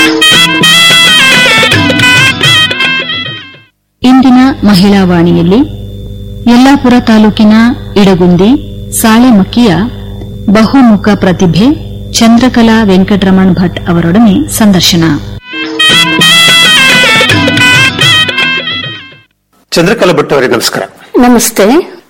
ಇಂದಿನ ಮಹಿಳಾ ವಾಣಿಯಲ್ಲಿ ಯಲ್ಲಾಪುರ ತಾಲೂಕಿನ ಇಡಗುಂದಿ ಸಾಳೆಮಕ್ಕಿಯ ಬಹುಮುಖ ಪ್ರತಿಭೆ ಚಂದ್ರಕಲಾ ವೆಂಕಟರಮಣ್ ಭಟ್ ಅವರೊಡನೆ ಸಂದರ್ಶನ ಚಂದ್ರಕಲಾ ಭಟ್ ಅವರೇ ನಮಸ್ಕಾರ ನಮಸ್ತೆ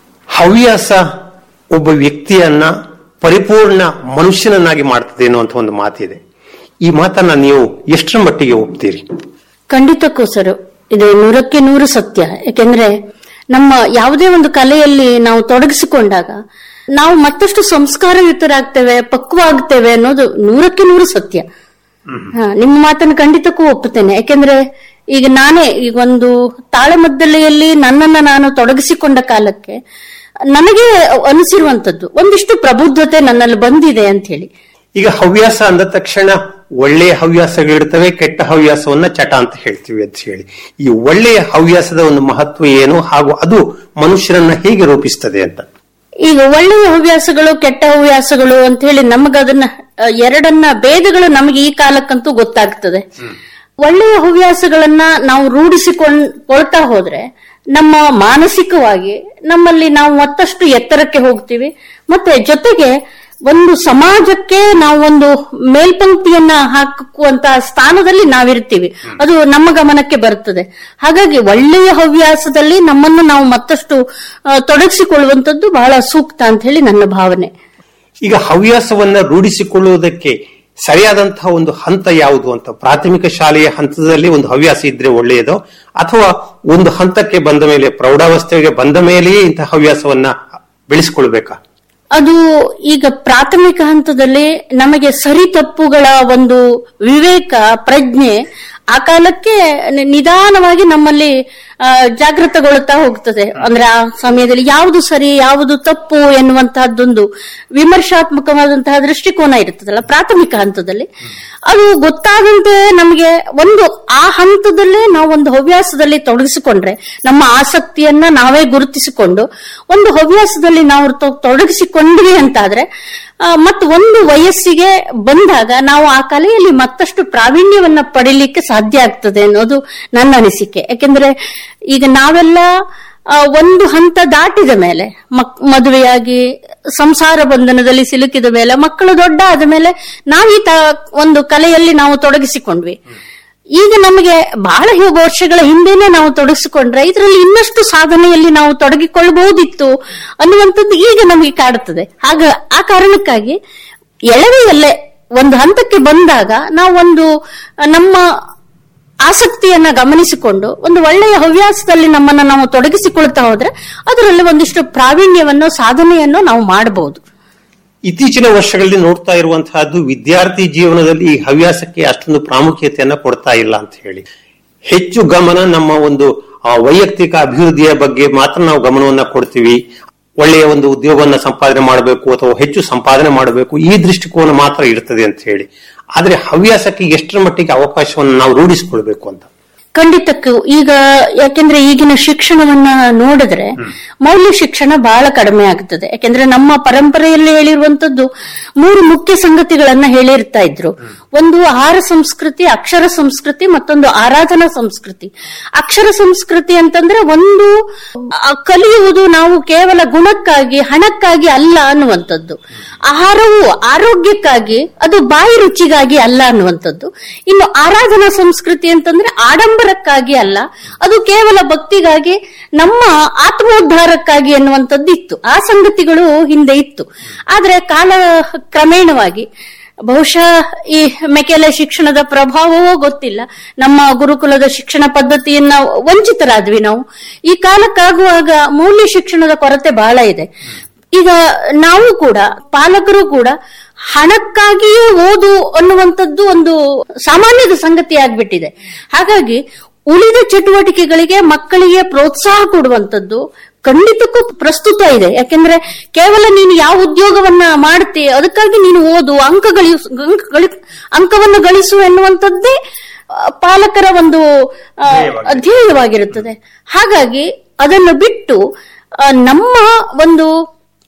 ಹವ್ಯಾಸ ಒಬ್ಬ ವ್ಯಕ್ತಿಯನ್ನ ಪರಿಪೂರ್ಣ ಮನುಷ್ಯನನ್ನಾಗಿ ಮಾಡ್ತದೆ ಅನ್ನುವಂಥ ಒಂದು ಮಾತಿದೆ ಈ ಮಾತನ್ನ ನೀವು ಎಷ್ಟರ ಮಟ್ಟಿಗೆ ಒಪ್ತೀರಿ ಖಂಡಿತಕ್ಕೂ ಸರ್ ಇದು ನೂರಕ್ಕೆ ನೂರು ಸತ್ಯ ಯಾಕೆಂದ್ರೆ ನಮ್ಮ ಯಾವುದೇ ಒಂದು ಕಲೆಯಲ್ಲಿ ನಾವು ತೊಡಗಿಸಿಕೊಂಡಾಗ ನಾವು ಮತ್ತಷ್ಟು ಸಂಸ್ಕಾರಯುತರಾಗ್ತೇವೆ ಪಕ್ವ ಆಗ್ತೇವೆ ಅನ್ನೋದು ನೂರಕ್ಕೆ ನೂರು ಸತ್ಯ ಹಾ, ನಿಮ್ಮ ಮಾತನ್ನು ಖಂಡಿತಕ್ಕೂ ಒಪ್ಪುತ್ತೇನೆ ಯಾಕೆಂದ್ರೆ ಈಗ ನಾನೇ ಈಗ ಒಂದು ತಾಳಮದ್ದಲೆಯಲ್ಲಿ ನನ್ನನ್ನ ನಾನು ತೊಡಗಿಸಿಕೊಂಡ ಕಾಲಕ್ಕೆ ನನಗೆ ಅನಿಸಿರುವಂತದ್ದು ಒಂದಿಷ್ಟು ಪ್ರಬುದ್ಧತೆ ನನ್ನಲ್ಲಿ ಬಂದಿದೆ ಅಂತ ಹೇಳಿ ಈಗ ಹವ್ಯಾಸ ಅಂದ ತಕ್ಷಣ ಒಳ್ಳೆಯ ಹವ್ಯಾಸಗಳಿರ್ತವೆ ಕೆಟ್ಟ ಹವ್ಯಾಸವನ್ನ ಚಟ ಅಂತ ಹೇಳ್ತೀವಿ ಅಂತ ಹೇಳಿ ಈ ಒಳ್ಳೆಯ ಹವ್ಯಾಸದ ಒಂದು ಮಹತ್ವ ಏನು ಹಾಗೂ ಅದು ಮನುಷ್ಯರನ್ನ ಹೇಗೆ ರೂಪಿಸ್ತದೆ ಅಂತ ಈಗ ಒಳ್ಳೆಯ ಹವ್ಯಾಸಗಳು ಕೆಟ್ಟ ಹವ್ಯಾಸಗಳು ಅಂತ ಹೇಳಿ ನಮಗದನ್ನ ಆ, ಎರಡನ್ನ ಭೇದಗಳು ನಮಗೆ ಈ ಕಾಲಕ್ಕಂತೂ ಗೊತ್ತಾಗ್ತದೆ ಒಳ್ಳೆಯ ಹವ್ಯಾಸಗಳನ್ನ ನಾವು ರೂಢಿಸಿಕೊಳ್ತಾ ಹೋದ್ರೆ ನಮ್ಮ ಮಾನಸಿಕವಾಗಿ ನಮ್ಮಲ್ಲಿ ನಾವು ಮತ್ತಷ್ಟು ಎತ್ತರಕ್ಕೆ ಹೋಗ್ತೀವಿ ಮತ್ತೆ ಜೊತೆಗೆ ಒಂದು ಸಮಾಜಕ್ಕೆ ನಾವು ಒಂದು ಮೇಲ್ಪಂಕ್ತಿಯನ್ನ ಹಾಕುವಂತ ಸ್ಥಾನದಲ್ಲಿ ನಾವಿರ್ತೀವಿ ಅದು ನಮ್ಮ ಗಮನಕ್ಕೆ ಬರ್ತದೆ ಹಾಗಾಗಿ ಒಳ್ಳೆಯ ಹವ್ಯಾಸದಲ್ಲಿ ನಮ್ಮನ್ನು ನಾವು ಮತ್ತಷ್ಟು ಆ, ತೊಡಗಿಸಿಕೊಳ್ಳುವಂತದ್ದು ಬಹಳ ಸೂಕ್ತ ಅಂತ ಹೇಳಿ ನನ್ನ ಭಾವನೆ ಈಗ ಹವ್ಯಾಸವನ್ನ ರೂಢಿಸಿಕೊಳ್ಳುವುದಕ್ಕೆ ಸರಿಯಾದಂತಹ ಒಂದು ಹಂತ ಯಾವುದು ಅಂತ ಪ್ರಾಥಮಿಕ ಶಾಲೆಯ ಹಂತದಲ್ಲಿ ಒಂದು ಹವ್ಯಾಸ ಇದ್ರೆ ಒಳ್ಳೆಯದು ಅಥವಾ ಒಂದು ಹಂತಕ್ಕೆ ಬಂದ ಮೇಲೆ ಪ್ರೌಢಾವಸ್ಥೆಗೆ ಬಂದ ಮೇಲೆಯೇ ಇಂತಹ ಹವ್ಯಾಸವನ್ನ ಬೆಳೆಸಿಕೊಳ್ಬೇಕಾ ಅದು ಈಗ ಪ್ರಾಥಮಿಕ ಹಂತದಲ್ಲಿ ನಮಗೆ ಸರಿ ತಪ್ಪುಗಳ ಒಂದು ವಿವೇಕ ಪ್ರಜ್ಞೆ ಆ ಕಾಲಕ್ಕೆ ನಿ- ನಿಧಾನವಾಗಿ ನಮ್ಮಲ್ಲಿ ಆ, ಜಾಗೃತಗೊಳ್ಳುತ್ತಾ ಹೋಗ್ತದೆ ಅಂದ್ರೆ ಆ ಸಮಯದಲ್ಲಿ ಯಾವುದು ಸರಿ ಯಾವುದು ತಪ್ಪು ಎನ್ನುವಂತಹದ್ದೊಂದು ವಿಮರ್ಶಾತ್ಮಕವಾದಂತಹ ದೃಷ್ಟಿಕೋನ ಇರ್ತದಲ್ಲ ಪ್ರಾಥಮಿಕ ಹಂತದಲ್ಲಿ ಅದು ಗೊತ್ತಾದಂತೆ ನಮಗೆ ಒಂದು ಆ ಹಂತದಲ್ಲೇ ನಾವು ಒಂದು ಹವ್ಯಾಸದಲ್ಲಿ ತೊಡಗಿಸಿಕೊಂಡ್ರೆ ನಮ್ಮ ಆಸಕ್ತಿಯನ್ನ ನಾವೇ ಗುರುತಿಸಿಕೊಂಡು ಒಂದು ಹವ್ಯಾಸದಲ್ಲಿ ನಾವು ತೊ- ತೊಡಗಿಸಿಕೊಂಡ್ವಿ ಅಂತಾದ್ರೆ ಆ, ಮತ್ತು ಒಂದು ವಯಸ್ಸಿಗೆ ಬಂದಾಗ ನಾವು ಆ ಕಲೆಯಲ್ಲಿ ಮತ್ತಷ್ಟು ಪ್ರಾವೀಣ್ಯವನ್ನ ಪಡಿಲಿಕ್ಕೆ ಸಾಧ್ಯ ಆಗ್ತದೆ ಅನ್ನೋದು ನನ್ನ ಅನಿಸಿಕೆ ಯಾಕೆಂದ್ರೆ ಈಗ ನಾವೆಲ್ಲ ಆ, ಒಂದು ಹಂತ ದಾಟಿದ ಮೇಲೆ ಮಕ್ ಮದುವೆಯಾಗಿ ಸಂಸಾರ ಬಂಧನದಲ್ಲಿ ಸಿಲುಕಿದ ಮೇಲೆ ಮಕ್ಕಳು ದೊಡ್ಡ ಆದ ಮೇಲೆ ನಾವು ಈ ತ- ಒಂದು ಕಲೆಯಲ್ಲಿ ನಾವು ತೊಡಗಿಸಿಕೊಂಡ್ವಿ ಈಗ ನಮಗೆ ಬಹಳ ಹಿ- ವರ್ಷಗಳ ಹಿಂದೆನೆ ನಾವು ತೊಡಗಿಸಿಕೊಂಡ್ರೆ ಇದರಲ್ಲಿ ಇನ್ನಷ್ಟು ಸಾಧನೆಯಲ್ಲಿ ನಾವು ತೊಡಗಿಕೊಳ್ಳಬಹುದಿತ್ತು ಅನ್ನುವಂಥದ್ದು ಈಗ ನಮಗೆ ಕಾಡುತ್ತದೆ ಆಗ ಆ ಕಾರಣಕ್ಕಾಗಿ ಎಳವೆಯಲ್ಲೇ ಒಂದು ಹಂತಕ್ಕೆ ಬಂದಾಗ ನಾವು ಒಂದು ನಮ್ಮ ಆಸಕ್ತಿಯನ್ನ ಗಮನಿಸಿಕೊಂಡು ಒಂದು ಒಳ್ಳೆಯ ಹವ್ಯಾಸದಲ್ಲಿ ನಮ್ಮನ್ನ ನಾವು ತೊಡಗಿಸಿಕೊಳ್ತಾ ಹೋದ್ರೆ ಅದರಲ್ಲಿ ಒಂದಿಷ್ಟು ಪ್ರಾವೀಣ್ಯವನ್ನು ಸಾಧನೆಯನ್ನು ನಾವು ಮಾಡಬಹುದು ಇತ್ತೀಚಿನ ವರ್ಷಗಳಲ್ಲಿ ನೋಡ್ತಾ ಇರುವಂತಹದ್ದು ವಿದ್ಯಾರ್ಥಿ ಜೀವನದಲ್ಲಿ ಈ ಹವ್ಯಾಸಕ್ಕೆ ಅಷ್ಟೊಂದು ಪ್ರಾಮುಖ್ಯತೆಯನ್ನ ಕೊಡ್ತಾ ಇಲ್ಲ ಅಂತ ಹೇಳಿ ಹೆಚ್ಚು ಗಮನ ನಮ್ಮ ಒಂದು ಆ, ವೈಯಕ್ತಿಕ ಅಭಿವೃದ್ಧಿಯ ಬಗ್ಗೆ ಮಾತ್ರ ನಾವು ಗಮನವನ್ನ ಕೊಡ್ತೀವಿ ಒಳ್ಳೆಯ ಒಂದು ಉದ್ಯೋಗವನ್ನ ಸಂಪಾದನೆ ಮಾಡಬೇಕು ಅಥವಾ ಹೆಚ್ಚು ಸಂಪಾದನೆ ಮಾಡಬೇಕು ಈ ದೃಷ್ಟಿಕೋನ ಮಾತ್ರ ಇರ್ತದೆ ಅಂತ ಹೇಳಿ ಆದ್ರೆ ಹವ್ಯಾಸಕ್ಕೆ ಎಷ್ಟರ ಮಟ್ಟಿಗೆ ಅವಕಾಶವನ್ನು ನಾವು ರೂಢಿಸಿಕೊಳ್ಬೇಕು ಅಂತ ಖಂಡಿತಕ್ಕೂ ಈಗ ಯಾಕೆಂದ್ರೆ ಈಗಿನ ಶಿಕ್ಷಣವನ್ನ ನೋಡಿದ್ರೆ ಮೌಲ್ಯ ಶಿಕ್ಷಣ ಬಹಳ ಕಡಿಮೆ ಆಗ್ತದೆ ಯಾಕೆಂದ್ರೆ ನಮ್ಮ ಪರಂಪರೆಯಲ್ಲಿ ಹೇಳಿರುವಂತದ್ದು ಮೂರು ಮುಖ್ಯ ಸಂಗತಿಗಳನ್ನ ಹೇಳಿರ್ತಾ ಇದ್ರು ಒಂದು ಆಹಾರ ಸಂಸ್ಕೃತಿ ಅಕ್ಷರ ಸಂಸ್ಕೃತಿ ಮತ್ತೊಂದು ಆರಾಧನಾ ಸಂಸ್ಕೃತಿ ಅಕ್ಷರ ಸಂಸ್ಕೃತಿ ಅಂತಂದ್ರೆ ಒಂದು ಆ, ಕಲಿಯುವುದು ನಾವು ಕೇವಲ ಗುಣಕ್ಕಾಗಿ ಹಣಕ್ಕಾಗಿ ಅಲ್ಲ ಅನ್ನುವಂಥದ್ದು ಆಹಾರವು ಆರೋಗ್ಯಕ್ಕಾಗಿ ಅದು ಬಾಯಿ ರುಚಿಗಾಗಿ ಅಲ್ಲ ಅನ್ನುವಂಥದ್ದು ಇನ್ನು ಆರಾಧನಾ ಸಂಸ್ಕೃತಿ ಅಂತಂದ್ರೆ ಆಡಂಬರಕ್ಕಾಗಿ ಅಲ್ಲ ಅದು ಕೇವಲ ಭಕ್ತಿಗಾಗಿ ನಮ್ಮ ಆತ್ಮೋದ್ಧಾರಕ್ಕಾಗಿ ಅನ್ನುವಂಥದ್ದು ಇತ್ತು ಆ ಸಂಗತಿಗಳು ಹಿಂದೆ ಇತ್ತು ಆದ್ರೆ ಕಾಲ ಕ್ರಮೇಣವಾಗಿ ಬಹುಶಃ ಈ ಮೆಕೆಲೆ ಶಿಕ್ಷಣದ ಪ್ರಭಾವವೋ ಗೊತ್ತಿಲ್ಲ ನಮ್ಮ ಗುರುಕುಲದ ಶಿಕ್ಷಣ ಪದ್ಧತಿಯನ್ನ ವಂಚಿತರಾದ್ವಿ ನಾವು ಈ ಕಾಲಕ್ಕಾಗುವಾಗ ಮೌಲ್ಯ ಶಿಕ್ಷಣದ ಕೊರತೆ ಬಹಳ ಇದೆ ಈಗ ನಾವು ಕೂಡ ಪಾಲಕರು ಕೂಡ ಹಣಕ್ಕಾಗಿಯೇ ಓದು ಅನ್ನುವಂಥದ್ದು ಒಂದು ಸಾಮಾನ್ಯದ ಸಂಗತಿ ಆಗ್ಬಿಟ್ಟಿದೆ ಹಾಗಾಗಿ ಉಳಿದ ಚಟುವಟಿಕೆಗಳಿಗೆ ಮಕ್ಕಳಿಗೆ ಪ್ರೋತ್ಸಾಹ ಕೊಡುವಂಥದ್ದು ಖಂಡಿತಕ್ಕೂ ಪ್ರಸ್ತುತ ಇದೆ ಯಾಕೆಂದ್ರೆ ಕೇವಲ ನೀನು ಯಾವ ಉದ್ಯೋಗವನ್ನ ಮಾಡ್ತಿ ಅದಕ್ಕಾಗಿ ನೀನು ಓದು ಅಂಕ ಗಳಿಸು ಅಂಕ gali- ಅಂಕವನ್ನು ಗಳಿಸು ಎನ್ನುವಂಥದ್ದೇ ಆ, ಪಾಲಕರ ಒಂದು ಆ, ಧ್ಯೇಯವಾಗಿರುತ್ತದೆ ಹಾಗಾಗಿ ಅದನ್ನು ಬಿಟ್ಟು ಆ, ನಮ್ಮ ಒಂದು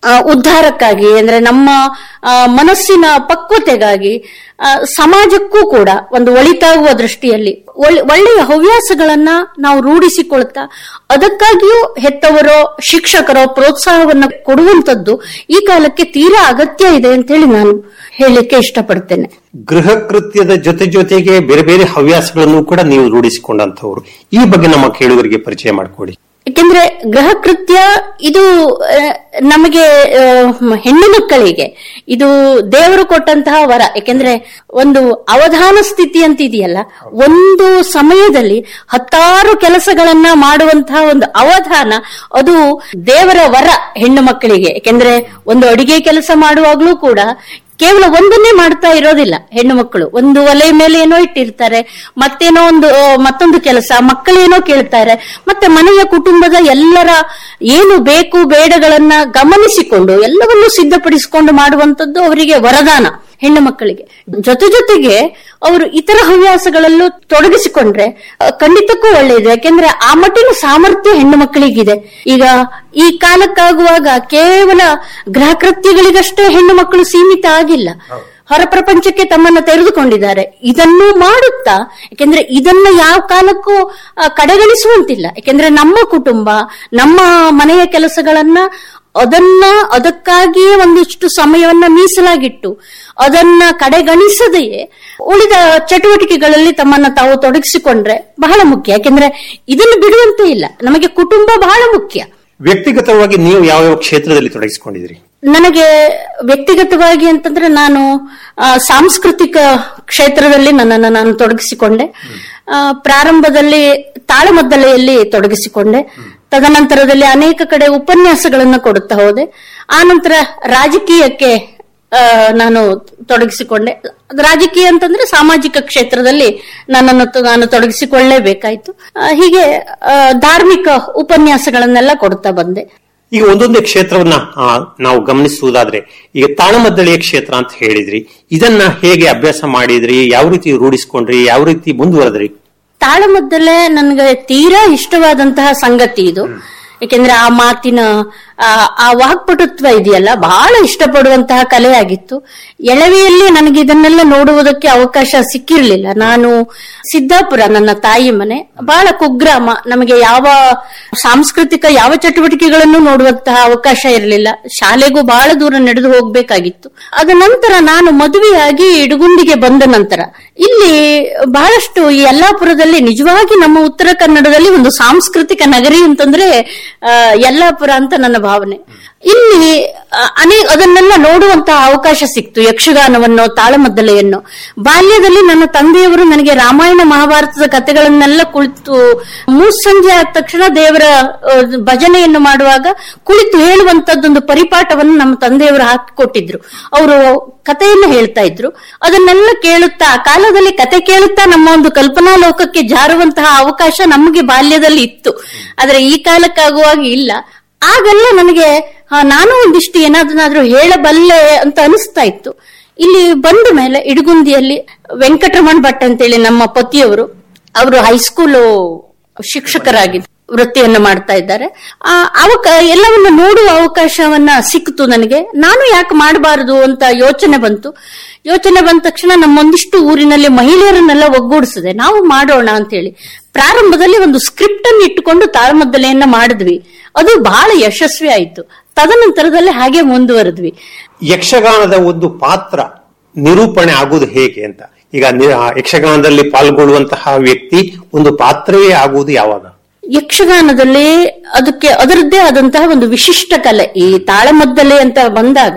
ಆ, ಉದ್ಧಾರಕ್ಕಾಗಿ ಅಂದ್ರೆ ನಮ್ಮ ಆ, ಮನಸ್ಸಿನ ಪಕ್ವತೆಗಾಗಿ ಆ, ಸಮಾಜಕ್ಕೂ ಕೂಡ ಒಂದು ಒಳಿತಾಗುವ ದೃಷ್ಟಿಯಲ್ಲಿ ಒಳ್ಳೆ- ಒಳ್ಳೆಯ ಹವ್ಯಾಸಗಳನ್ನ ನಾವು ರೂಢಿಸಿಕೊಳ್ತಾ ಅದಕ್ಕಾಗಿಯೂ ಹೆತ್ತವರೋ ಶಿಕ್ಷಕರೋ ಪ್ರೋತ್ಸಾಹವನ್ನ ಕೊಡುವಂತದ್ದು ಈ ಕಾಲಕ್ಕೆ ತೀರಾ ಅಗತ್ಯ ಇದೆ ಅಂತ ಹೇಳಿ ನಾನು ಹೇಳಲಿಕ್ಕೆ ಇಷ್ಟಪಡ್ತೇನೆ ಗೃಹ ಕೃತ್ಯದ ಜೊತೆ ಜೊತೆಗೆ ಬೇರೆ ಬೇರೆ ಹವ್ಯಾಸಗಳನ್ನು ಕೂಡ ನೀವು ರೂಢಿಸಿಕೊಂಡಂತವ್ರು ಈ ಬಗ್ಗೆ ನಮ್ಮ ಕೇಳುಗರಿಗೆ ಪರಿಚಯ ಮಾಡಿಕೊಡಿ ಯಾಕೆಂದ್ರೆ ಗೃಹ ಕೃತ್ಯ ಇದು ಆ, ನಮಗೆ ಆ, ಹೆಣ್ಣು ಮಕ್ಕಳಿಗೆ ಇದು ದೇವರು ಕೊಟ್ಟಂತಹ ವರ ಯಾಕೆಂದ್ರೆ ಒಂದು ಅವಧಾನ ಸ್ಥಿತಿ ಅಂತ ಇದೆಯಲ್ಲ ಒಂದು ಸಮಯದಲ್ಲಿ ಹತ್ತಾರು ಕೆಲಸಗಳನ್ನ ಮಾಡುವಂತಹ ಒಂದು ಅವಧಾನ ಅದು ದೇವರ ವರ ಹೆಣ್ಣು ಮಕ್ಕಳಿಗೆ ಯಾಕೆಂದ್ರೆ ಒಂದು ಅಡಿಗೆ ಕೆಲಸ ಮಾಡುವಾಗ್ಲೂ ಕೂಡ ಕೇವಲ ಒಂದನ್ನೇ ಮಾಡ್ತಾ ಇರೋದಿಲ್ಲ ಹೆಣ್ಣು ಮಕ್ಕಳು ಒಂದು ಒಲೆ ಮೇಲೆ ಏನೋ ಇಟ್ಟಿರ್ತಾರೆ ಮತ್ತೇನೋ ಒಂದು ಆ, ಮತ್ತೊಂದು ಕೆಲಸ ಮಕ್ಕಳೇನೋ ಕೇಳ್ತಾರೆ ಮತ್ತೆ ಮನೆಯ ಕುಟುಂಬದ ಎಲ್ಲರ ಏನು ಬೇಕು ಬೇಡಗಳನ್ನ ಗಮನಿಸಿಕೊಂಡು ಎಲ್ಲವನ್ನೂ ಸಿದ್ಧಪಡಿಸಿಕೊಂಡು ಮಾಡುವಂತದ್ದು ಅವರಿಗೆ ವರದಾನ ಹೆಣ್ಣು ಮಕ್ಕಳಿಗೆ ಜೊತೆ ಜೊತೆಗೆ ಅವರು ಇತರ ಹವ್ಯಾಸಗಳಲ್ಲೂ ತೊಡಗಿಸಿಕೊಂಡ್ರೆ ಆ, ಖಂಡಿತಕ್ಕೂ ಒಳ್ಳೆಯದು ಯಾಕೆಂದ್ರೆ ಆ ಮಟ್ಟಿನ ಸಾಮರ್ಥ್ಯ ಹೆಣ್ಣು ಮಕ್ಕಳಿಗಿದೆ ಈಗ ಈ ಕಾಲಕ್ಕಾಗುವಾಗ ಕೇವಲ ಗೃಹ ಕೃತ್ಯಗಳಿಗಷ್ಟೇ ಹೆಣ್ಣು ಮಕ್ಕಳು ಸೀಮಿತ ಆಗಿಲ್ಲ ಹೊರ ಪ್ರಪಂಚಕ್ಕೆ ತಮ್ಮನ್ನ ತೆರೆದುಕೊಂಡಿದ್ದಾರೆ ಇದನ್ನು ಮಾಡುತ್ತಾ ಯಾಕೆಂದ್ರೆ ಇದನ್ನ ಯಾವ ಕಾಲಕ್ಕೂ ಆ, ಕಡೆಗಣಿಸುವಂತಿಲ್ಲ ಯಾಕೆಂದ್ರೆ ನಮ್ಮ ಕುಟುಂಬ ನಮ್ಮ ಮನೆಯ ಕೆಲಸಗಳನ್ನ ಅದನ್ನ ಅದಕ್ಕಾಗಿಯೇ ಒಂದಿಷ್ಟು ಸಮಯವನ್ನ ಮೀಸಲಾಗಿಟ್ಟು ಅದನ್ನ ಕಡೆಗಣಿಸದೆಯೇ ಉಳಿದ ಚಟುವಟಿಕೆಗಳಲ್ಲಿ ತಮ್ಮನ್ನ ತಾವು ತೊಡಗಿಸಿಕೊಂಡ್ರೆ ಬಹಳ ಮುಖ್ಯ ಯಾಕೆಂದ್ರೆ ಇದನ್ನು ಬಿಡುವಂತೆ ಇಲ್ಲ ನಮಗೆ ಕುಟುಂಬ ಬಹಳ ಮುಖ್ಯ ವ್ಯಕ್ತಿಗತವಾಗಿ ನೀವು ಯಾವ ಯಾವ ಕ್ಷೇತ್ರದಲ್ಲಿ ತೊಡಗಿಸಿಕೊಂಡಿದ್ರಿ ನನಗೆ ವ್ಯಕ್ತಿಗತವಾಗಿ ಅಂತಂದ್ರೆ ನಾನು ಆ, ಸಾಂಸ್ಕೃತಿಕ ಕ್ಷೇತ್ರದಲ್ಲಿ ನನ್ನನ್ನು ನಾನು ತೊಡಗಿಸಿಕೊಂಡೆ ಆ, ಪ್ರಾರಂಭದಲ್ಲಿ ತಾಳಮದ್ದಲೆಯಲ್ಲಿ ತೊಡಗಿಸಿಕೊಂಡೆ ತದನಂತರದಲ್ಲಿ ಅನೇಕ ಕಡೆ ಉಪನ್ಯಾಸಗಳನ್ನು ಕೊಡುತ್ತಾ ಹೋದೆ ಆನಂತರ ರಾಜಕೀಯಕ್ಕೆ ಆ, ನಾನು ತೊಡಗಿಸಿಕೊಂಡೆ ರಾಜಕೀಯ ಅಂತಂದ್ರೆ ಸಾಮಾಜಿಕ ಕ್ಷೇತ್ರದಲ್ಲಿ ನನ್ನನ್ನು ತ- ನಾನು ತೊಡಗಿಸಿಕೊಳ್ಳಲೇಬೇಕಾಯ್ತು ಆ, ಹೀಗೆ ಆ, ಧಾರ್ಮಿಕ ಉಪನ್ಯಾಸಗಳನ್ನೆಲ್ಲ ಕೊಡ್ತಾ ಬಂದೆ ಈಗ ಒಂದೊಂದೇ ಕ್ಷೇತ್ರವನ್ನ ಆ, ನಾವು ಗಮನಿಸುವುದಾದ್ರೆ ಈಗ ತಾಳಮದ್ದಳೆಯ ಕ್ಷೇತ್ರ ಅಂತ ಹೇಳಿದ್ರಿ ಇದನ್ನ ಹೇಗೆ ಅಭ್ಯಾಸ ಮಾಡಿದ್ರಿ ಯಾವ ರೀತಿ ರೂಢಿಸ್ಕೊಂಡ್ರಿ ಯಾವ ರೀತಿ ಮುಂದುವರೆದ್ರಿ ತಾಳಮದ್ದಲೆ ನನಗೆ ತೀರಾ ಇಷ್ಟವಾದಂತಹ ಸಂಗತಿ ಇದು ಯಾಕೆಂದ್ರೆ ಆ ಮಾತಿನ ಆ, ಆ ವಾಕ್ಪಟುತ್ವ ಇದೆಯಲ್ಲ ಬಹಳ ಇಷ್ಟಪಡುವಂತಹ ಕಲೆಯಾಗಿತ್ತು ಎಳವೆಯಲ್ಲಿ ನನಗೆ ಇದನ್ನೆಲ್ಲ ನೋಡುವುದಕ್ಕೆ ಅವಕಾಶ ಸಿಕ್ಕಿರ್ಲಿಲ್ಲ ನಾನು ಸಿದ್ದಾಪುರ ನನ್ನ ತಾಯಿ ಮನೆ ಬಹಳ ಕುಗ್ರಾಮ ನಮಗೆ ಯಾವ ಸಾಂಸ್ಕೃತಿಕ ಯಾವ ಚಟುವಟಿಕೆಗಳನ್ನು ನೋಡುವಂತಹ ಅವಕಾಶ ಇರಲಿಲ್ಲ ಶಾಲೆಗೂ ಬಹಳ ದೂರ ನಡೆದು ಹೋಗ್ಬೇಕಾಗಿತ್ತು ಅದ ನಂತರ ನಾನು ಮದುವೆಯಾಗಿ ಇಡಗುಂದಿಗೆ ಬಂದ ನಂತರ ಇಲ್ಲಿ ಬಹಳಷ್ಟು ಈ ಯಲ್ಲಾಪುರದಲ್ಲಿ ನಿಜವಾಗಿ ನಮ್ಮ ಉತ್ತರ ಕನ್ನಡದಲ್ಲಿ ಒಂದು ಸಾಂಸ್ಕೃತಿಕ ನಗರಿ ಅಂತಂದ್ರೆ ಆ, ಯಲ್ಲಾಪುರ ಅಂತ ನನ್ನ ಭಾವನೆ ಇಲ್ಲಿ ಆ, ಅನೇಕ ಅದನ್ನೆಲ್ಲ ನೋಡುವಂತಹ ಅವಕಾಶ ಸಿಕ್ತು ಯಕ್ಷಗಾನವನ್ನು ತಾಳಮದ್ದಲೆಯನ್ನು ಬಾಲ್ಯದಲ್ಲಿ ನನ್ನ ತಂದೆಯವರು ನನಗೆ ರಾಮಾಯಣ ಮಹಾಭಾರತದ ಕಥೆಗಳನ್ನೆಲ್ಲ ಕುಳಿತು ಮುಸ್ಸಂಜೆ ಆದ ತಕ್ಷಣ ದೇವರ ಆ, ಭಜನೆಯನ್ನು ಮಾಡುವಾಗ ಕುಳಿತು ಹೇಳುವಂತದ್ದೊಂದು ಪರಿಪಾಠವನ್ನು ನಮ್ಮ ತಂದೆಯವರು ಹಾಕಿಕೊಟ್ಟಿದ್ರು ಅವರು ಕಥೆಯನ್ನು ಹೇಳ್ತಾ ಇದ್ರು ಅದನ್ನೆಲ್ಲ ಕೇಳುತ್ತಾ ಆ ಕಾಲದಲ್ಲಿ ಕತೆ ಕೇಳುತ್ತಾ ನಮ್ಮ ಒಂದು ಕಲ್ಪನಾ ಲೋಕಕ್ಕೆ ಜಾರುವಂತಹ ಅವಕಾಶ ನಮಗೆ ಬಾಲ್ಯದಲ್ಲಿ ಇತ್ತು ಆದ್ರೆ ಈ ಕಾಲಕ್ಕಾಗುವಾಗ ಇಲ್ಲ ಆಗೆಲ್ಲ ನನಗೆ ಆ, ನಾನು ಒಂದಿಷ್ಟು ಏನಾದ್ರೂ ಹೇಳಬಲ್ಲೆ ಅಂತ ಅನಿಸ್ತಾ ಇತ್ತು ಇಲ್ಲಿ ಬಂದ ಮೇಲೆ ಇಡಗುಂದಿಯಲ್ಲಿ ವೆಂಕಟರಮಣ ಭಟ್ ಅಂತೇಳಿ ನಮ್ಮ ಪತಿಯವರು ಅವರು ಹೈಸ್ಕೂಲ್ ಶಿಕ್ಷಕರಾಗಿದ್ದು ವೃತ್ತಿಯನ್ನ ಮಾಡ್ತಾ ಇದ್ದಾರೆ ಆ ಅವಕ ಎಲ್ಲವನ್ನ ನೋಡುವ ಅವಕಾಶವನ್ನ ಸಿಕ್ತು ನನಗೆ ನಾನು ಯಾಕೆ ಮಾಡಬಾರದು ಅಂತ ಯೋಚನೆ ಬಂತು ಯೋಚನೆ ಬಂದ ತಕ್ಷಣ ನಮ್ಮೊಂದಿಷ್ಟು ಊರಿನಲ್ಲಿ ಮಹಿಳೆಯರನ್ನೆಲ್ಲ ಒಗ್ಗೂಡಿಸಿದೆ ನಾವು ಮಾಡೋಣ ಅಂತೇಳಿ ಪ್ರಾರಂಭದಲ್ಲಿ ಒಂದು ಸ್ಕ್ರಿಪ್ಟ್ ಅನ್ನು ಇಟ್ಟುಕೊಂಡು ತಾಳಮದ್ದಲೆಯನ್ನ ಮಾಡಿದ್ವಿ ಅದು ಬಹಳ ಯಶಸ್ವಿ ಆಯ್ತು ತದನಂತರದಲ್ಲಿ ಹಾಗೆ ಮುಂದುವರೆದ್ವಿ ಯಕ್ಷಗಾನದ ಒಂದು ಪಾತ್ರ ನಿರೂಪಣೆ ಆಗುವುದು ಹೇಗೆ ಅಂತ ಈಗ ನಿ- ಆ ಯಕ್ಷಗಾನದಲ್ಲಿ ಪಾಲ್ಗೊಳ್ಳುವಂತಹ ವ್ಯಕ್ತಿ ಒಂದು ಪಾತ್ರವೇ ಆಗುವುದು ಯಾವಾಗ ಯಕ್ಷಗಾನದಲ್ಲಿ ಅದಕ್ಕೆ ಅದರದ್ದೇ ಆದಂತಹ ಒಂದು ವಿಶಿಷ್ಟ ಕಲೆ ಈ ತಾಳಮದ್ದಲೆ ಅಂತ ಬಂದಾಗ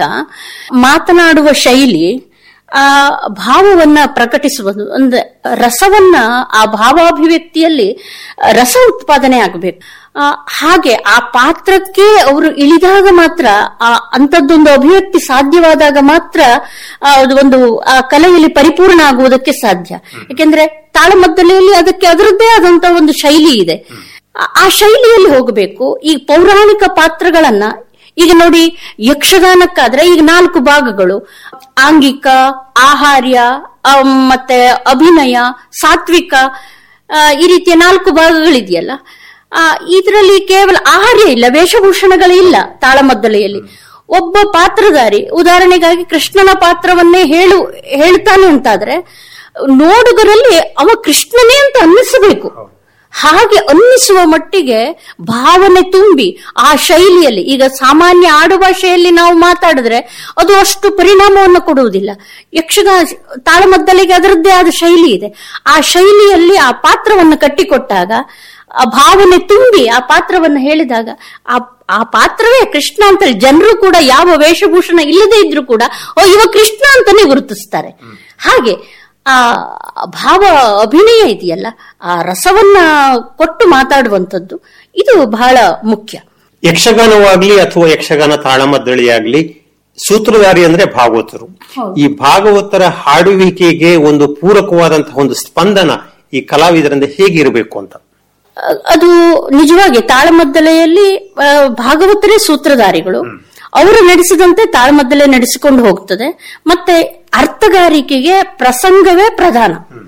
ಮಾತನಾಡುವ ಶೈಲಿ ಆ ಭಾವವನ್ನ ಪ್ರಕಟಿಸುವುದು ಅಂದ್ರೆ ರಸವನ್ನ ಆ ಭಾವಾಭಿವ್ಯಕ್ತಿಯಲ್ಲಿ ರಸ ಉತ್ಪಾದನೆ ಆಗಬೇಕು ಹಾಗೆ ಆ ಪಾತ್ರಕ್ಕೆ ಅವರು ಇಳಿದಾಗ ಮಾತ್ರ ಆ ಅಂತದ್ದೊಂದು ಅಭಿವ್ಯಕ್ತಿ ಸಾಧ್ಯವಾದಾಗ ಮಾತ್ರ ಆ, ಅದು ಒಂದು ಆ ಕಲೆಯಲ್ಲಿ ಪರಿಪೂರ್ಣ ಆಗುವುದಕ್ಕೆ ಸಾಧ್ಯ ಯಾಕೆಂದ್ರೆ ತಾಳಮದ್ದಲೆಯಲ್ಲಿ ಅದಕ್ಕೆ ಅದರದ್ದೇ ಆದಂತಹ ಒಂದು ಶೈಲಿ ಇದೆ ಆ- ಆ ಶೈಲಿಯಲ್ಲಿ ಹೋಗಬೇಕು ಈ ಪೌರಾಣಿಕ ಪಾತ್ರಗಳನ್ನ ಈಗ ನೋಡಿ ಯಕ್ಷಗಾನಕ್ಕಾದ್ರೆ ಈಗ ನಾಲ್ಕು ಭಾಗಗಳು ಆಂಗಿಕ ಆಹಾರ್ಯ ಆ, ಮತ್ತೆ ಅಭಿನಯ ಸಾತ್ವಿಕ ಆ, ಈ ರೀತಿಯ ನಾಲ್ಕು ಭಾಗಗಳಿದೆಯಲ್ಲ ಆ, ಇದರಲ್ಲಿ ಕೇವಲ ಆಹಾರ್ಯ ಇಲ್ಲ ವೇಷಭೂಷಣಗಳೇ ಇಲ್ಲ ತಾಳಮದ್ದಲೆಯಲ್ಲಿ ಒಬ್ಬ ಪಾತ್ರಧಾರಿ ಉದಾಹರಣೆಗಾಗಿ ಕೃಷ್ಣನ ಪಾತ್ರವನ್ನೇ ಹೇಳು ಹೇಳ್ತಾನೆ ಅಂತಾದ್ರೆ ನೋಡುಗರಲ್ಲಿ ಅವ ಕೃಷ್ಣನೇ ಅಂತ ಅನ್ನಿಸಬೇಕು ಹಾಗೆ ಅನ್ನಿಸುವ ಮಟ್ಟಿಗೆ ಭಾವನೆ ತುಂಬಿ ಆ ಶೈಲಿಯಲ್ಲಿ ಈಗ ಸಾಮಾನ್ಯ ಆಡು ಭಾಷೆಯಲ್ಲಿ ನಾವು ಮಾತಾಡಿದ್ರೆ ಅದು ಅಷ್ಟು ಪರಿಣಾಮವನ್ನು ಕೊಡುವುದಿಲ್ಲ ಯಕ್ಷಗಾನ ತಾಳಮದ್ದಲೆಗೆ ಅದರದ್ದೇ ಆದ ಶೈಲಿ ಇದೆ ಆ ಶೈಲಿಯಲ್ಲಿ ಆ ಪಾತ್ರವನ್ನು ಕಟ್ಟಿಕೊಟ್ಟಾಗ ಆ ಭಾವನೆ ತುಂಬಿ ಆ ಪಾತ್ರವನ್ನು ಹೇಳಿದಾಗ ಆ ಆ ಪಾತ್ರವೇ ಕೃಷ್ಣ ಅಂತ ಹೇಳಿ ಜನರು ಕೂಡ ಯಾವ ವೇಷಭೂಷಣ ಇಲ್ಲದೆ ಇದ್ರೂ ಕೂಡ ಓ ಇವ ಕೃಷ್ಣ ಅಂತಾನೆ ಗುರುತಿಸ್ತಾರೆ ಹಾಗೆ ಆ ಭಾವ ಅಭಿನಯ ಇದೆಯಲ್ಲ ಆ ರಸವನ್ನ ಕೊಟ್ಟು ಮಾತಾಡುವಂಥದ್ದು ಇದು ಬಹಳ ಮುಖ್ಯ ಯಕ್ಷಗಾನವಾಗ್ಲಿ ಅಥವಾ ಯಕ್ಷಗಾನ ತಾಳಮದ್ದಳಿಯಾಗ್ಲಿ ಸೂತ್ರಧಾರಿ ಅಂದ್ರೆ ಭಾಗವತರು ಈ ಭಾಗವತರ ಹಾಡುವಿಕೆಗೆ ಒಂದು ಪೂರಕವಾದಂತಹ ಒಂದು ಸ್ಪಂದನ ಈ ಕಲಾವಿದರಿಂದ ಹೇಗಿರಬೇಕು ಅಂತ ಅ- ಅದು ನಿಜವಾಗಿ ತಾಳಮದ್ದಲೆಯಲ್ಲಿ ಆ, ಭಾಗವತರೇ ಸೂತ್ರಧಾರಿಗಳು ಅವರು ನಡೆಸಿದಂತೆ ತಾಳಮದ್ದಲೆ ನಡೆಸಿಕೊಂಡು ಹೋಗ್ತದೆ ಮತ್ತೆ ಅರ್ಥಗಾರಿಕೆಗೆ ಪ್ರಸಂಗವೇ ಪ್ರಧಾನ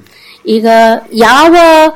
ಈಗ ಯಾವ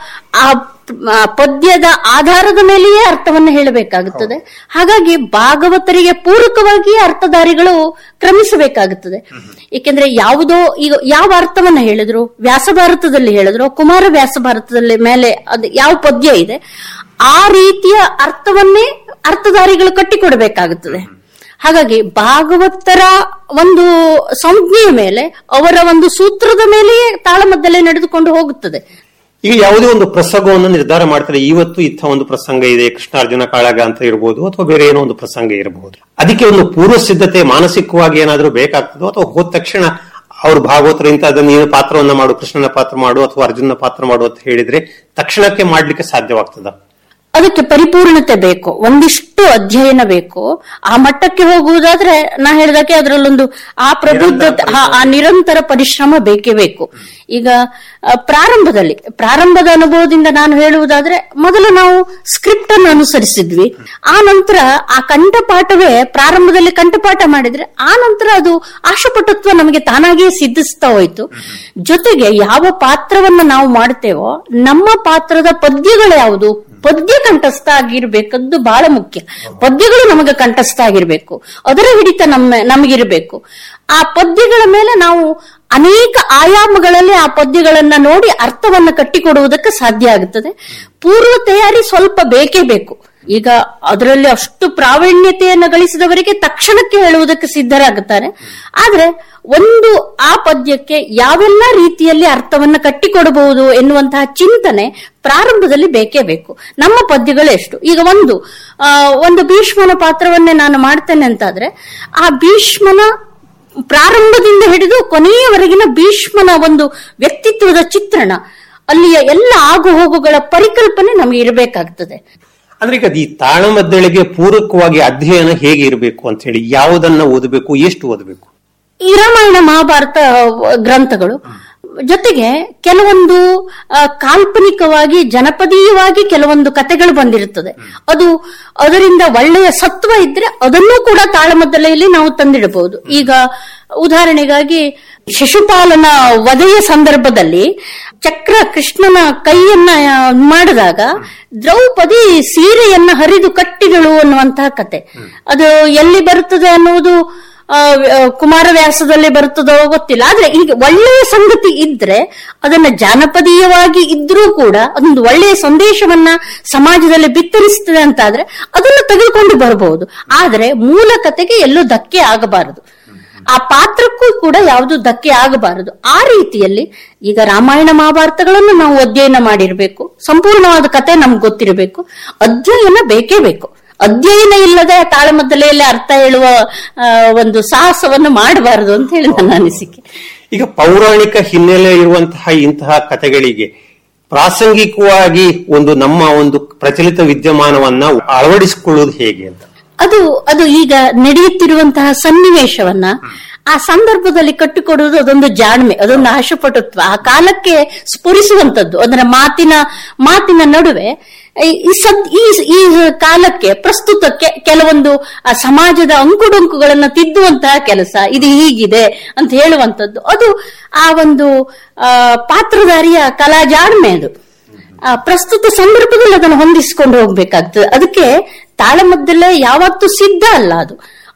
ಆ ಆ ಪದ್ಯದ ಆಧಾರದ ಮೇಲೆಯೇ ಅರ್ಥವನ್ನು ಹೇಳಬೇಕಾಗುತ್ತದೆ ಹಾಗಾಗಿ ಭಾಗವತರಿಗೆ ಪೂರಕವಾಗಿ ಅರ್ಥಧಾರಿಗಳು ಕ್ರಮಿಸಬೇಕಾಗುತ್ತದೆ ಏಕೆಂದ್ರೆ ಯಾವುದೋ ಈಗ ಯಾವ ಅರ್ಥವನ್ನ ಹೇಳಿದ್ರು ವ್ಯಾಸ ಭಾರತದಲ್ಲಿ ಹೇಳಿದ್ರು ಕುಮಾರ ವ್ಯಾಸ ಭಾರತದಲ್ಲಿ ಮೇಲೆ ಅದು ಯಾವ ಪದ್ಯ ಇದೆ ಆ ರೀತಿಯ ಅರ್ಥವನ್ನೇ ಅರ್ಥಧಾರಿಗಳು ಕಟ್ಟಿಕೊಡಬೇಕಾಗುತ್ತದೆ ಹಾಗಾಗಿ ಭಾಗವತರ ಒಂದು ಸಂಜ್ಞೆಯ ಮೇಲೆ ಅವರ ಒಂದು ಸೂತ್ರದ ಮೇಲೆಯೇ ತಾಳಮದ್ದಲೆ ನಡೆದುಕೊಂಡು ಹೋಗುತ್ತದೆ ಈಗ ಯಾವುದೇ ಒಂದು ಪ್ರಸಂಗವನ್ನು ನಿರ್ಧಾರ ಮಾಡ್ತಾರೆ ಇವತ್ತು ಇಂಥ ಒಂದು ಪ್ರಸಂಗ ಇದೆ ಕೃಷ್ಣಾರ್ಜುನ ಕಾಳಗ ಅಂತ ಇರಬಹುದು ಅಥವಾ ಬೇರೆ ಏನೋ ಒಂದು ಪ್ರಸಂಗ ಇರಬಹುದು ಅದಕ್ಕೆ ಒಂದು ಪೂರ್ವ ಸಿದ್ಧತೆ ಮಾನಸಿಕವಾಗಿ ಏನಾದರೂ ಬೇಕಾಗ್ತದೋ ಅಥವಾ ಹೋದ ತಕ್ಷಣ ಅವ್ರು ಭಾಗವತರ ಇಂಥ ನೀನು ಪಾತ್ರವನ್ನ ಮಾಡು ಕೃಷ್ಣನ ಪಾತ್ರ ಮಾಡು ಅಥವಾ ಅರ್ಜುನನ ಪಾತ್ರ ಮಾಡು ಅಂತ ಹೇಳಿದ್ರೆ ತಕ್ಷಣಕ್ಕೆ ಮಾಡ್ಲಿಕ್ಕೆ ಸಾಧ್ಯವಾಗ್ತದ ಅದಕ್ಕೆ ಪರಿಪೂರ್ಣತೆ ಬೇಕು ಒಂದಿಷ್ಟು ಅಧ್ಯಯನ ಬೇಕು ಆ ಮಟ್ಟಕ್ಕೆ ಹೋಗುವುದಾದ್ರೆ ನಾ ಹೇಳಿದಕ್ಕೆ ಅದರಲ್ಲೊಂದು ಆ ಪ್ರಬುದ್ಧತೆ ಆ- ಆ ನಿರಂತರ ಪರಿಶ್ರಮ ಬೇಕೇ ಬೇಕು ಈಗ ಆ, ಪ್ರಾರಂಭದಲ್ಲಿ ಪ್ರಾರಂಭದ ಅನುಭವದಿಂದ ನಾನು ಹೇಳುವುದಾದ್ರೆ ಮೊದಲು ನಾವು ಸ್ಕ್ರಿಪ್ಟ್ ಅನ್ನು ಅನುಸರಿಸಿದ್ವಿ ಆ ನಂತರ ಆ ಕಂಠಪಾಠವೇ ಪ್ರಾರಂಭದಲ್ಲಿ ಕಂಠಪಾಠ ಮಾಡಿದ್ರೆ ಆ ನಂತರ ಅದು ಆಶಪಟತ್ವ ನಮಗೆ ತಾನಾಗಿಯೇ ಸಿದ್ಧಿಸ್ತಾ ಹೋಯ್ತು ಜೊತೆಗೆ ಯಾವ ಪಾತ್ರವನ್ನ ನಾವು ಮಾಡ್ತೇವೋ ನಮ್ಮ ಪಾತ್ರದ ಪದ್ಯಗಳು ಯಾವುದು ಪದ್ಯ ಕಂಠಸ್ಥ ಆಗಿರ್ಬೇಕದ್ದು ಬಹಳ ಮುಖ್ಯ ಪದ್ಯಗಳು ನಮಗೆ ಕಂಠಸ್ಥ ಆಗಿರ್ಬೇಕು ಅದರ ಹಿಡಿತ ನಮ್ಮ ನಮಗಿರ್ಬೇಕು ಆ ಪದ್ಯಗಳ ಮೇಲೆ ನಾವು ಅನೇಕ ಆಯಾಮಗಳಲ್ಲಿ ಆ ಪದ್ಯಗಳನ್ನ ನೋಡಿ ಅರ್ಥವನ್ನ ಕಟ್ಟಿಕೊಡುವುದಕ್ಕೆ ಸಾಧ್ಯ ಆಗುತ್ತದೆ ಪೂರ್ವ ತಯಾರಿ ಸ್ವಲ್ಪ ಬೇಕೇ ಬೇಕು ಈಗ ಅದರಲ್ಲಿ ಅಷ್ಟು ಪ್ರಾವೀಣ್ಯತೆಯನ್ನು ಗಳಿಸಿದವರಿಗೆ ತಕ್ಷಣಕ್ಕೆ ಹೇಳುವುದಕ್ಕೆ ಸಿದ್ಧರಾಗುತ್ತಾರೆ ಆದ್ರೆ ಒಂದು ಆ ಪದ್ಯಕ್ಕೆ ಯಾವೆಲ್ಲ ರೀತಿಯಲ್ಲಿ ಅರ್ಥವನ್ನ ಕಟ್ಟಿಕೊಡಬಹುದು ಎನ್ನುವಂತಹ ಚಿಂತನೆ ಪ್ರಾರಂಭದಲ್ಲಿ ಬೇಕೇ ಬೇಕು ನಮ್ಮ ಪದ್ಯಗಳು ಎಷ್ಟು ಈಗ ಒಂದು ಆ, ಒಂದು ಭೀಷ್ಮನ ಪಾತ್ರವನ್ನೇ ನಾನು ಮಾಡ್ತೇನೆ ಅಂತಾದ್ರೆ ಆ ಭೀಷ್ಮನ ಪ್ರಾರಂಭದಿಂದ ಹಿಡಿದು ಕೊನೆಯವರೆಗಿನ ಭೀಷ್ಮನ ಒಂದು ವ್ಯಕ್ತಿತ್ವದ ಚಿತ್ರಣ ಅಲ್ಲಿಯ ಎಲ್ಲ ಆಗು ಹೋಗುಗಳ ಪರಿಕಲ್ಪನೆ ನಮಗೆ ಇರಬೇಕಾಗ್ತದೆ ಅಂದ್ರೆ ಈಗ ಈ ತಾಳಮದ್ದಳೆಗೆ ಪೂರಕವಾಗಿ ಅಧ್ಯಯನ ಹೇಗೆ ಇರಬೇಕು ಅಂತ ಹೇಳಿ ಯಾವುದನ್ನ ಓದಬೇಕು ಎಷ್ಟು ಓದಬೇಕು ಈ ರಾಮಾಯಣ ಮಹಾಭಾರತ ಅಹ್, ಗ್ರಂಥಗಳು ಜೊತೆಗೆ ಕೆಲವೊಂದು ಆ, ಕಾಲ್ಪನಿಕವಾಗಿ ಜನಪದೀಯವಾಗಿ ಕೆಲವೊಂದು ಕಥೆಗಳು ಬಂದಿರುತ್ತದೆ ಅದು ಅದರಿಂದ ಒಳ್ಳೆಯ ಸತ್ವ ಇದ್ರೆ ಅದನ್ನೂ ಕೂಡ ತಾಳಮದ್ದಲೆಯಲ್ಲಿ ನಾವು ತಂದಿಡಬಹುದು ಈಗ ಉದಾಹರಣೆಗಾಗಿ ಶಿಶುಪಾಲನ ವಧೆಯ ಸಂದರ್ಭದಲ್ಲಿ ಚಕ್ರ ಕೃಷ್ಣನ ಕೈಯನ್ನ ಆ, ಮಾಡಿದಾಗ ದ್ರೌಪದಿ ಸೀರೆಯನ್ನ ಹರಿದು ಕಟ್ಟಿದಳು ಅನ್ನುವಂತಹ ಕತೆ ಅದು ಎಲ್ಲಿ ಬರುತ್ತದೆ ಅನ್ನುವುದು ಆ, ಆ, ಕುಮಾರವ್ಯಾಸದಲ್ಲಿ ಬರುತ್ತದೋ ಗೊತ್ತಿಲ್ಲ ಆದ್ರೆ ಈಗ ಒಳ್ಳೆಯ ಸಂಗತಿ ಇದ್ರೆ ಅದನ್ನ ಜಾನಪದೀಯವಾಗಿ ಇದ್ರೂ ಕೂಡ ಅದೊಂದು ಒಳ್ಳೆಯ ಸಂದೇಶವನ್ನ ಸಮಾಜದಲ್ಲಿ ಬಿತ್ತರಿಸ್ತದೆ ಅಂತಾದ್ರೆ ಅದನ್ನ ತೆಗೆದುಕೊಂಡು ಬರಬಹುದು ಆದ್ರೆ ಮೂಲ ಕತೆಗೆ ಎಲ್ಲೂ ಧಕ್ಕೆ ಆಗಬಾರದು ಆ ಪಾತ್ರಕ್ಕೂ ಕೂಡ ಯಾವುದು ಧಕ್ಕೆ ಆಗಬಾರದು ಆ ರೀತಿಯಲ್ಲಿ ಈಗ ರಾಮಾಯಣ ಮಹಾಭಾರತಗಳನ್ನು ನಾವು ಅಧ್ಯಯನ ಮಾಡಿರ್ಬೇಕು ಸಂಪೂರ್ಣವಾದ ಕತೆ ನಮ್ಗೆ ಗೊತ್ತಿರಬೇಕು ಅಧ್ಯಯನ ಬೇಕೇ ಬೇಕು ಅಧ್ಯಯನ ಇಲ್ಲದೆ ತಾಳಮದ್ದಲೆಯಲ್ಲಿ ಅರ್ಥ ಹೇಳುವ ಆ, ಒಂದು ಸಾಹಸವನ್ನು ಮಾಡಬಾರದು ಅಂತ ಹೇಳಿ ನನ್ನ ಅನಿಸಿಕೆ ಈಗ ಪೌರಾಣಿಕ ಹಿನ್ನೆಲೆ ಇರುವಂತಹ ಇಂತಹ ಕಥೆಗಳಿಗೆ ಪ್ರಾಸಂಗಿಕವಾಗಿ ಒಂದು ನಮ್ಮ ಒಂದು ಪ್ರಚಲಿತ ವಿದ್ಯಮಾನವನ್ನ ಅಳವಡಿಸಿಕೊಳ್ಳುವುದು ಹೇಗೆ ಅಂತ ಅದು ಅದು ಈಗ ನಡೆಯುತ್ತಿರುವಂತಹ ಸನ್ನಿವೇಶವನ್ನ ಆ ಸಂದರ್ಭದಲ್ಲಿ ಕಟ್ಟಿಕೊಡುವುದು ಅದೊಂದು ಜಾಣ್ಮೆ ಅದೊಂದು ಆಶಪಟುತ್ವ ಆ ಕಾಲಕ್ಕೆ ಸ್ಫುರಿಸುವಂತದ್ದು ಅದರ ಮಾತಿನ ಮಾತಿನ ನಡುವೆ ಈ- ಈ ಸದ್ ಈ ಈ ಕಾಲಕ್ಕೆ ಪ್ರಸ್ತುತಕ್ಕೆ ಕೆಲವೊಂದು ಆ ಸಮಾಜದ ಅಂಕುಡೊಂಕುಗಳನ್ನ ತಿದ್ದುವಂತಹ ಕೆಲಸ ಇದು ಹೀಗಿದೆ ಅಂತ ಹೇಳುವಂತದ್ದು ಅದು ಆ ಒಂದು ಆ, ಪಾತ್ರಧಾರಿಯ ಕಲಾ ಜಾಣ್ಮೆ ಅದು ಆ ಪ್ರಸ್ತುತ ಸಂದರ್ಭದಲ್ಲಿ ಅದನ್ನು ಹೊಂದಿಸಿಕೊಂಡು ಹೋಗ್ಬೇಕಾಗ್ತದೆ ಅದಕ್ಕೆ ತಾಳಮದ್ದಲೆ ಯಾವತ್ತೂ ಸಿದ್ಧ ಅಲ್ಲ ಅದು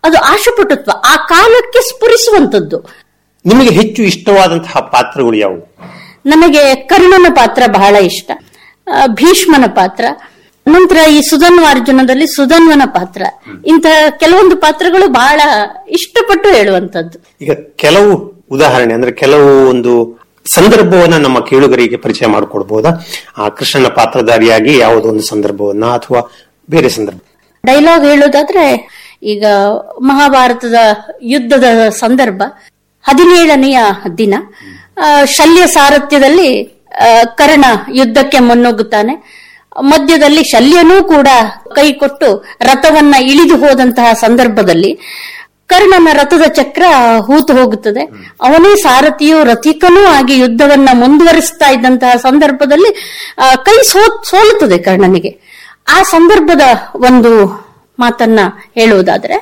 ಅದು ಆಶುಪಟುತ್ವ ಆ ಕಾಲಕ್ಕೆ ಸ್ಫುರಿಸುವಂತದ್ದು ನಿಮಗೆ ಹೆಚ್ಚು ಇಷ್ಟವಾದಂತಹ ಪಾತ್ರಗಳು ಯಾವುವು ನನಗೆ ಕರ್ಣನ ಪಾತ್ರ ಬಹಳ ಇಷ್ಟ ಆ, ಭೀಷ್ಮನ ಪಾತ್ರ ನಂತರ ಈ ಸುಧನ್ವಾರ್ಜುನದಲ್ಲಿ ಸುಧನ್ವನ ಪಾತ್ರ ಇಂತಹ ಕೆಲವೊಂದು ಪಾತ್ರಗಳು ಬಹಳ ಇಷ್ಟಪಟ್ಟು ಹೇಳುವಂತದ್ದು ಈಗ ಕೆಲವು ಉದಾಹರಣೆ ಅಂದ್ರೆ ಕೆಲವು ಒಂದು ಸಂದರ್ಭವನ್ನ ನಮ್ಮ ಕೇಳುಗರಿಗೆ ಪರಿಚಯ ಮಾಡಿಕೊಡ್ಬೋದಾ ಆ ಕೃಷ್ಣನ ಪಾತ್ರಧಾರಿಯಾಗಿ ಯಾವುದೋ ಒಂದು ಸಂದರ್ಭವನ್ನ ಅಥವಾ ಬೇರೆ ಸಂದರ್ಭ ಡೈಲಾಗ್ ಹೇಳೋದಾದ್ರೆ ಈಗ ಮಹಾಭಾರತದ ಯುದ್ಧದ ಸಂದರ್ಭ ಹದಿನೇಳನೆಯ ದಿನ ಆ, ಶಲ್ಯ ಸಾರಥ್ಯದಲ್ಲಿ ಆ, ಕರ್ಣ ಯುದ್ಧಕ್ಕೆ ಮುನ್ನುಗ್ಗುತ್ತಾನೆ ಮಧ್ಯದಲ್ಲಿ ಶಲ್ಯನೂ ಕೂಡ ಕೈ ಕೊಟ್ಟು ರಥವನ್ನ ಇಳಿದು ಹೋದಂತಹ ಸಂದರ್ಭದಲ್ಲಿ ಕರ್ಣನ ರಥದ ಚಕ್ರ ಹೂತು ಹೋಗುತ್ತದೆ ಅವನೇ ಸಾರಥಿಯು ರಥಿಕನೂ ಆಗಿ ಯುದ್ಧವನ್ನ ಮುಂದುವರಿಸ್ತಾ ಇದ್ದಂತಹ ಸಂದರ್ಭದಲ್ಲಿ ಆ, ಕೈ ಸೋ ಸೋಲುತ್ತದೆ ಕರ್ಣನಿಗೆ ಆ ಸಂದರ್ಭದ ಒಂದು ಮಾತನ್ನ ಹೇಳುವುದಾದ್ರೆ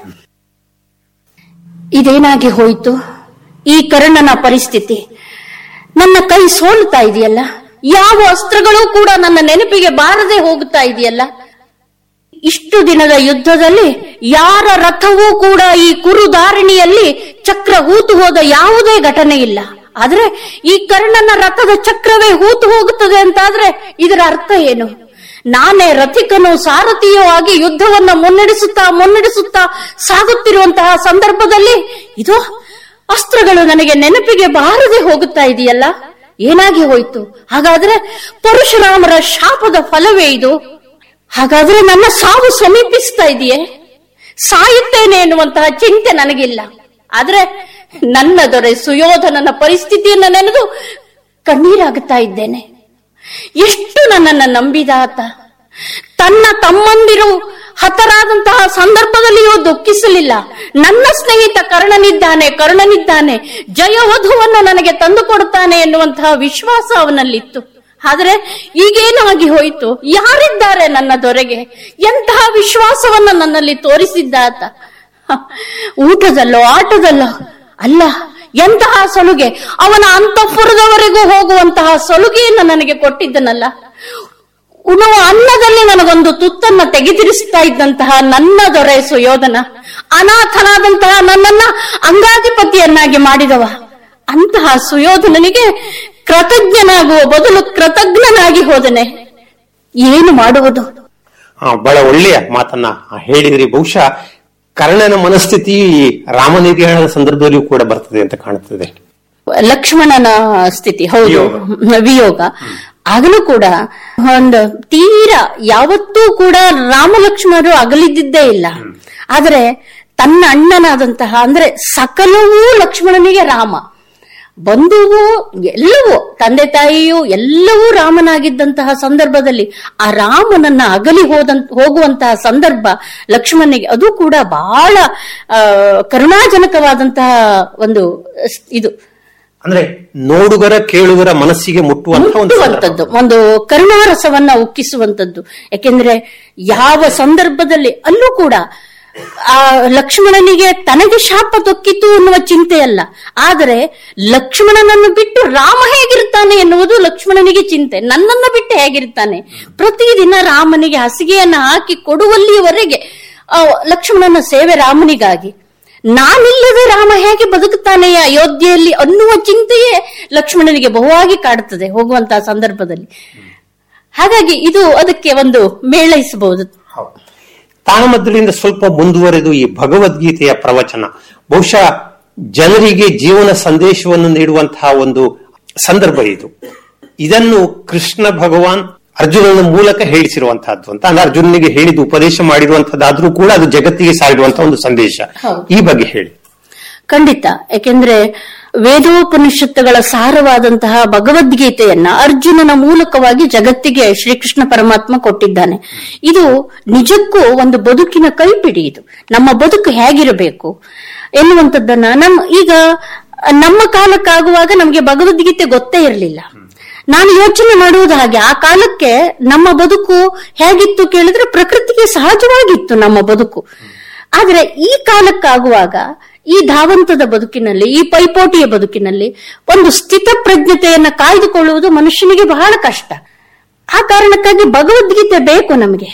ಇದೇನಾಗಿ ಹೋಯಿತು ಈ ಕರ್ಣನ ಪರಿಸ್ಥಿತಿ ನನ್ನ ಕೈ ಸೋಲುತ್ತಾ ಇದೆಯಲ್ಲ ಯಾವ ಅಸ್ತ್ರಗಳು ಕೂಡ ನನ್ನ ನೆನಪಿಗೆ ಬಾರದೆ ಹೋಗುತ್ತಾ ಇದೆಯಲ್ಲ ಇಷ್ಟು ದಿನದ ಯುದ್ಧದಲ್ಲಿ ಯಾರ ರಥವೂ ಕೂಡ ಈ ಕುರುದಾರಿಣಿಯಲ್ಲಿ ಚಕ್ರ ಹೂತು ಹೋದ ಯಾವುದೇ ಘಟನೆ ಇಲ್ಲ ಆದ್ರೆ ಈ ಕರ್ಣನ ರಥದ ಚಕ್ರವೇ ಹೂತು ಹೋಗುತ್ತದೆ ಅಂತಾದ್ರೆ ಇದರ ಅರ್ಥ ಏನು ನಾನೇ ರಥಿಕನು ಸಾರಥಿಯೂ ಆಗಿ ಯುದ್ಧವನ್ನ ಮುನ್ನಡೆಸುತ್ತಾ ಮುನ್ನಡೆಸುತ್ತಾ ಸಾಗುತ್ತಿರುವಂತಹ ಸಂದರ್ಭದಲ್ಲಿ ಇದು ಅಸ್ತ್ರಗಳು ನನಗೆ ನೆನಪಿಗೆ ಬಾರದೆ ಹೋಗುತ್ತಾ ಇದೆಯಲ್ಲ ಏನಾಗಿ ಹೋಯ್ತು ಹಾಗಾದ್ರೆ ಪರಶುರಾಮರ ಶಾಪದ ಫಲವೇ ಇದು ಹಾಗಾದ್ರೆ ನನ್ನ ಸಾವು ಸಮೀಪಿಸ್ತಾ ಇದೆಯೇ ಸಾಯುತ್ತೇನೆ ಎನ್ನುವಂತಹ ಚಿಂತೆ ನನಗಿಲ್ಲ ಆದ್ರೆ ನನ್ನ ದೊರೆ ಸುಯೋಧನನ ಪರಿಸ್ಥಿತಿಯನ್ನ ನೆನೆದು ಕಣ್ಣೀರಾಗುತ್ತಾ ಇದ್ದೇನೆ ಎಷ್ಟು ನನ್ನನ್ನ ನಂಬಿದ ಆತ ತನ್ನ ತಮ್ಮಂದಿರು ಹತರಾದಂತಹ ಸಂದರ್ಭದಲ್ಲಿಯೂ ದುಃಖಿಸಲಿಲ್ಲ ನನ್ನ ಸ್ನೇಹಿತ ಕರ್ಣನಿದ್ದಾನೆ ಕರ್ಣನಿದ್ದಾನೆ ಜಯವಧುವನ್ನು ನನಗೆ ತಂದು ಕೊಡುತ್ತಾನೆ ಎನ್ನುವಂತಹ ವಿಶ್ವಾಸ ಅವನಲ್ಲಿತ್ತು ಆದ್ರೆ ಈಗೇನಾಗಿ ಹೋಯಿತು ಯಾರಿದ್ದಾರೆ ನನ್ನ ದೊರೆಗೆ ಎಂತಹ ವಿಶ್ವಾಸವನ್ನ ನನ್ನಲ್ಲಿ ತೋರಿಸಿದ್ದ ಆತ ಹ, ಊಟದಲ್ಲೋ ಆಟದಲ್ಲೋ ಅಲ್ಲ ಎಂತಹ ಸಲುಗೆ ಅವನ ಅಂತಃಪುರದವರೆಗೂ ಹೋಗುವಂತಹ ಸಲುಗೆಯನ್ನು ನನಗೆ ಕೊಟ್ಟಿದ್ದನಲ್ಲ ಉಣುವ ಅನ್ನದಲ್ಲಿ ನನಗೊಂದು ತುತ್ತನ್ನ ತೆಗೆದಿರಿಸ್ತಾ ಇದ್ದಂತಹ ನನ್ನ ದೊರೆ ಸುಯೋಧನ ಅನಾಥನಾದಂತಹ ನನ್ನನ್ನ ಅಂಗಾಧಿಪತಿಯನ್ನಾಗಿ ಮಾಡಿದವ ಅಂತಹ ಸುಯೋಧನನಿಗೆ ಕೃತಜ್ಞನಾಗುವ ಬದಲು ಕೃತಜ್ಞನಾಗಿ ಹೋದನೆ ಏನು ಮಾಡುವುದು ಆ, ಬಹಳ ಒಳ್ಳೆಯ ಮಾತನ್ನ ಹೇಳಿದ್ರಿ ಬಹುಶಃ ಕರ್ಣನ ಮನಸ್ಥಿತಿ ರಾಮನಿರ್ಯಾಣದ ಸಂದರ್ಭದಲ್ಲಿಯೂ ಕೂಡ ಬರ್ತದೆ ಅಂತ ಕಾಣುತ್ತದೆ ಲಕ್ಷ್ಮಣನ ಸ್ಥಿತಿ ಹೌದು ವಿಯೋಗ ಆಗಲೂ ಕೂಡ ಒಂದು ತೀರಾ ಯಾವತ್ತೂ ಕೂಡ ರಾಮ ಲಕ್ಷ್ಮಣರು ಅಗಲಿದ್ದಿದ್ದೇ ಇಲ್ಲ ಆದ್ರೆ ತನ್ನ ಅಣ್ಣನಾದಂತಹ ಅಂದ್ರೆ ಸಕಲವೂ ಲಕ್ಷ್ಮಣನಿಗೆ ರಾಮ ಬಂಧುವು ಎಲ್ಲವೂ ತಂದೆ ತಾಯಿಯು ಎಲ್ಲವೂ ರಾಮನಾಗಿದ್ದಂತಹ ಸಂದರ್ಭದಲ್ಲಿ ಆ ರಾಮನನ್ನ ಅಗಲಿ ಹೋದಂತ ಹೋಗುವಂತಹ ಸಂದರ್ಭ ಲಕ್ಷ್ಮಣನಿಗೆ ಅದು ಕೂಡ ಬಹಳ ಆ, ಕರುಣಾಜನಕವಾದಂತಹ ಒಂದು ಸ್- ಇದು ಅಂದ್ರೆ ನೋಡುಗರ ಕೇಳುಗರ ಮನಸ್ಸಿಗೆ ಮುಟ್ಟುವಂತಹ ಒಂದು ಸಂದರ್ಭ. ಮುಟ್ಟುವಂಥದ್ದು ಒಂದು ಕರುಣಾರಸವನ್ನ ಉಕ್ಕಿಸುವಂತದ್ದು ಯಾಕೆಂದ್ರೆ ಯಾವ ಸಂದರ್ಭದಲ್ಲಿ ಅಲ್ಲೂ ಕೂಡ ಆ ಲಕ್ಷ್ಮಣನಿಗೆ ತನಗೆ ಶಾಪ ದೊಕ್ಕಿತು ಅನ್ನುವ ಚಿಂತೆ ಅಲ್ಲ ಆದರೆ ಲಕ್ಷ್ಮಣನನ್ನು ಬಿಟ್ಟು ರಾಮ ಹೇಗಿರ್ತಾನೆ ಎನ್ನುವುದು ಲಕ್ಷ್ಮಣನಿಗೆ ಚಿಂತೆ ನನ್ನನ್ನ ಬಿಟ್ಟು ಹೇಗಿರ್ತಾನೆ ಪ್ರತಿದಿನ ರಾಮನಿಗೆ ಹಾಸಿಗೆಯನ್ನ ಹಾಕಿ ಕೊಡುವಲ್ಲಿಯವರೆಗೆ ಆ, ಲಕ್ಷ್ಮಣನ ಸೇವೆ ರಾಮನಿಗಾಗಿ ನಾನಿಲ್ಲದೆ ರಾಮ ಹೇಗೆ ಬದುಕುತ್ತಾನೆ ಅಯೋಧ್ಯೆಯಲ್ಲಿ ಅನ್ನುವ ಚಿಂತೆಯೇ ಲಕ್ಷ್ಮಣನಿಗೆ ಬಹುವಾಗಿ ಕಾಡುತ್ತದೆ ಹೋಗುವಂತಹ ಸಂದರ್ಭದಲ್ಲಿ ಹಾಗಾಗಿ ಇದು ಅದಕ್ಕೆ ಒಂದು ಮೇಳೈಸಬಹುದು ಹೌದು. ತಾಳಮದ್ದಳಿಂದ ಸ್ವಲ್ಪ ಮುಂದುವರೆದು ಈ ಭಗವದ್ಗೀತೆಯ ಪ್ರವಚನ ಬಹುಶಃ ಜನರಿಗೆ ಜೀವನ ಸಂದೇಶವನ್ನು ನೀಡುವಂತಹ ಒಂದು ಸಂದರ್ಭ ಇದು ಇದನ್ನು ಕೃಷ್ಣ ಭಗವಾನ್ ಅರ್ಜುನನ ಮೂಲಕ ಹೇಳಿಸಿರುವಂತಹದ್ದು ಅಂತ ಅಂದ್ರೆ ಅರ್ಜುನನಿಗೆ ಹೇಳಿದ್ದು ಉಪದೇಶ ಮಾಡಿರುವಂತಹದ್ದಾದ್ರೂ ಕೂಡ ಅದು ಜಗತ್ತಿಗೆ ಸಾರಿರುವಂತಹ ಒಂದು ಸಂದೇಶ ಹೌದು. ಈ ಬಗ್ಗೆ ಹೇಳಿ ಖಂಡಿತ ಯಾಕೆಂದ್ರೆ ವೇದೋಪನಿಷತ್ತುಗಳ ಸಾರವಾದಂತಹ ಭಗವದ್ಗೀತೆಯನ್ನ ಅರ್ಜುನನ ಮೂಲಕವಾಗಿ ಜಗತ್ತಿಗೆ ಶ್ರೀಕೃಷ್ಣ ಪರಮಾತ್ಮ ಕೊಟ್ಟಿದ್ದಾನೆ ಇದು ನಿಜಕ್ಕೂ ಒಂದು ಬದುಕಿನ ಕೈಪಿಡಿ ಇದು ನಮ್ಮ ಬದುಕು ಹೇಗಿರಬೇಕು ಎನ್ನುವಂಥದ್ದನ್ನ ನಮ್ಮ ಈಗ ನಮ್ಮ ಕಾಲಕ್ಕಾಗುವಾಗ ನಮಗೆ ಭಗವದ್ಗೀತೆ ಗೊತ್ತೇ ಇರಲಿಲ್ಲ ನಾನು ಯೋಚನೆ ಮಾಡುವುದು ಹಾಗೆ ಆ ಕಾಲಕ್ಕೆ ನಮ್ಮ ಬದುಕು ಹೇಗಿತ್ತು ಕೇಳಿದ್ರೆ ಪ್ರಕೃತಿಗೆ ಸಹಜವಾಗಿತ್ತು ನಮ್ಮ ಬದುಕು ಆದ್ರೆ ಈ ಕಾಲಕ್ಕಾಗುವಾಗ ಈ ಧಾವಂತದ ಬದುಕಿನಲ್ಲಿ ಈ ಪೈಪೋಟಿಯ ಬದುಕಿನಲ್ಲಿ ಒಂದು ಸ್ಥಿತಪ್ರಜ್ಞತೆಯನ್ನ ಕಾಯ್ದುಕೊಳ್ಳುವುದು ಮನುಷ್ಯನಿಗೆ ಬಹಳ ಕಷ್ಟ ಆ ಕಾರಣಕ್ಕಾಗಿ ಭಗವದ್ಗೀತೆ ಬೇಕು ನಮಗೆ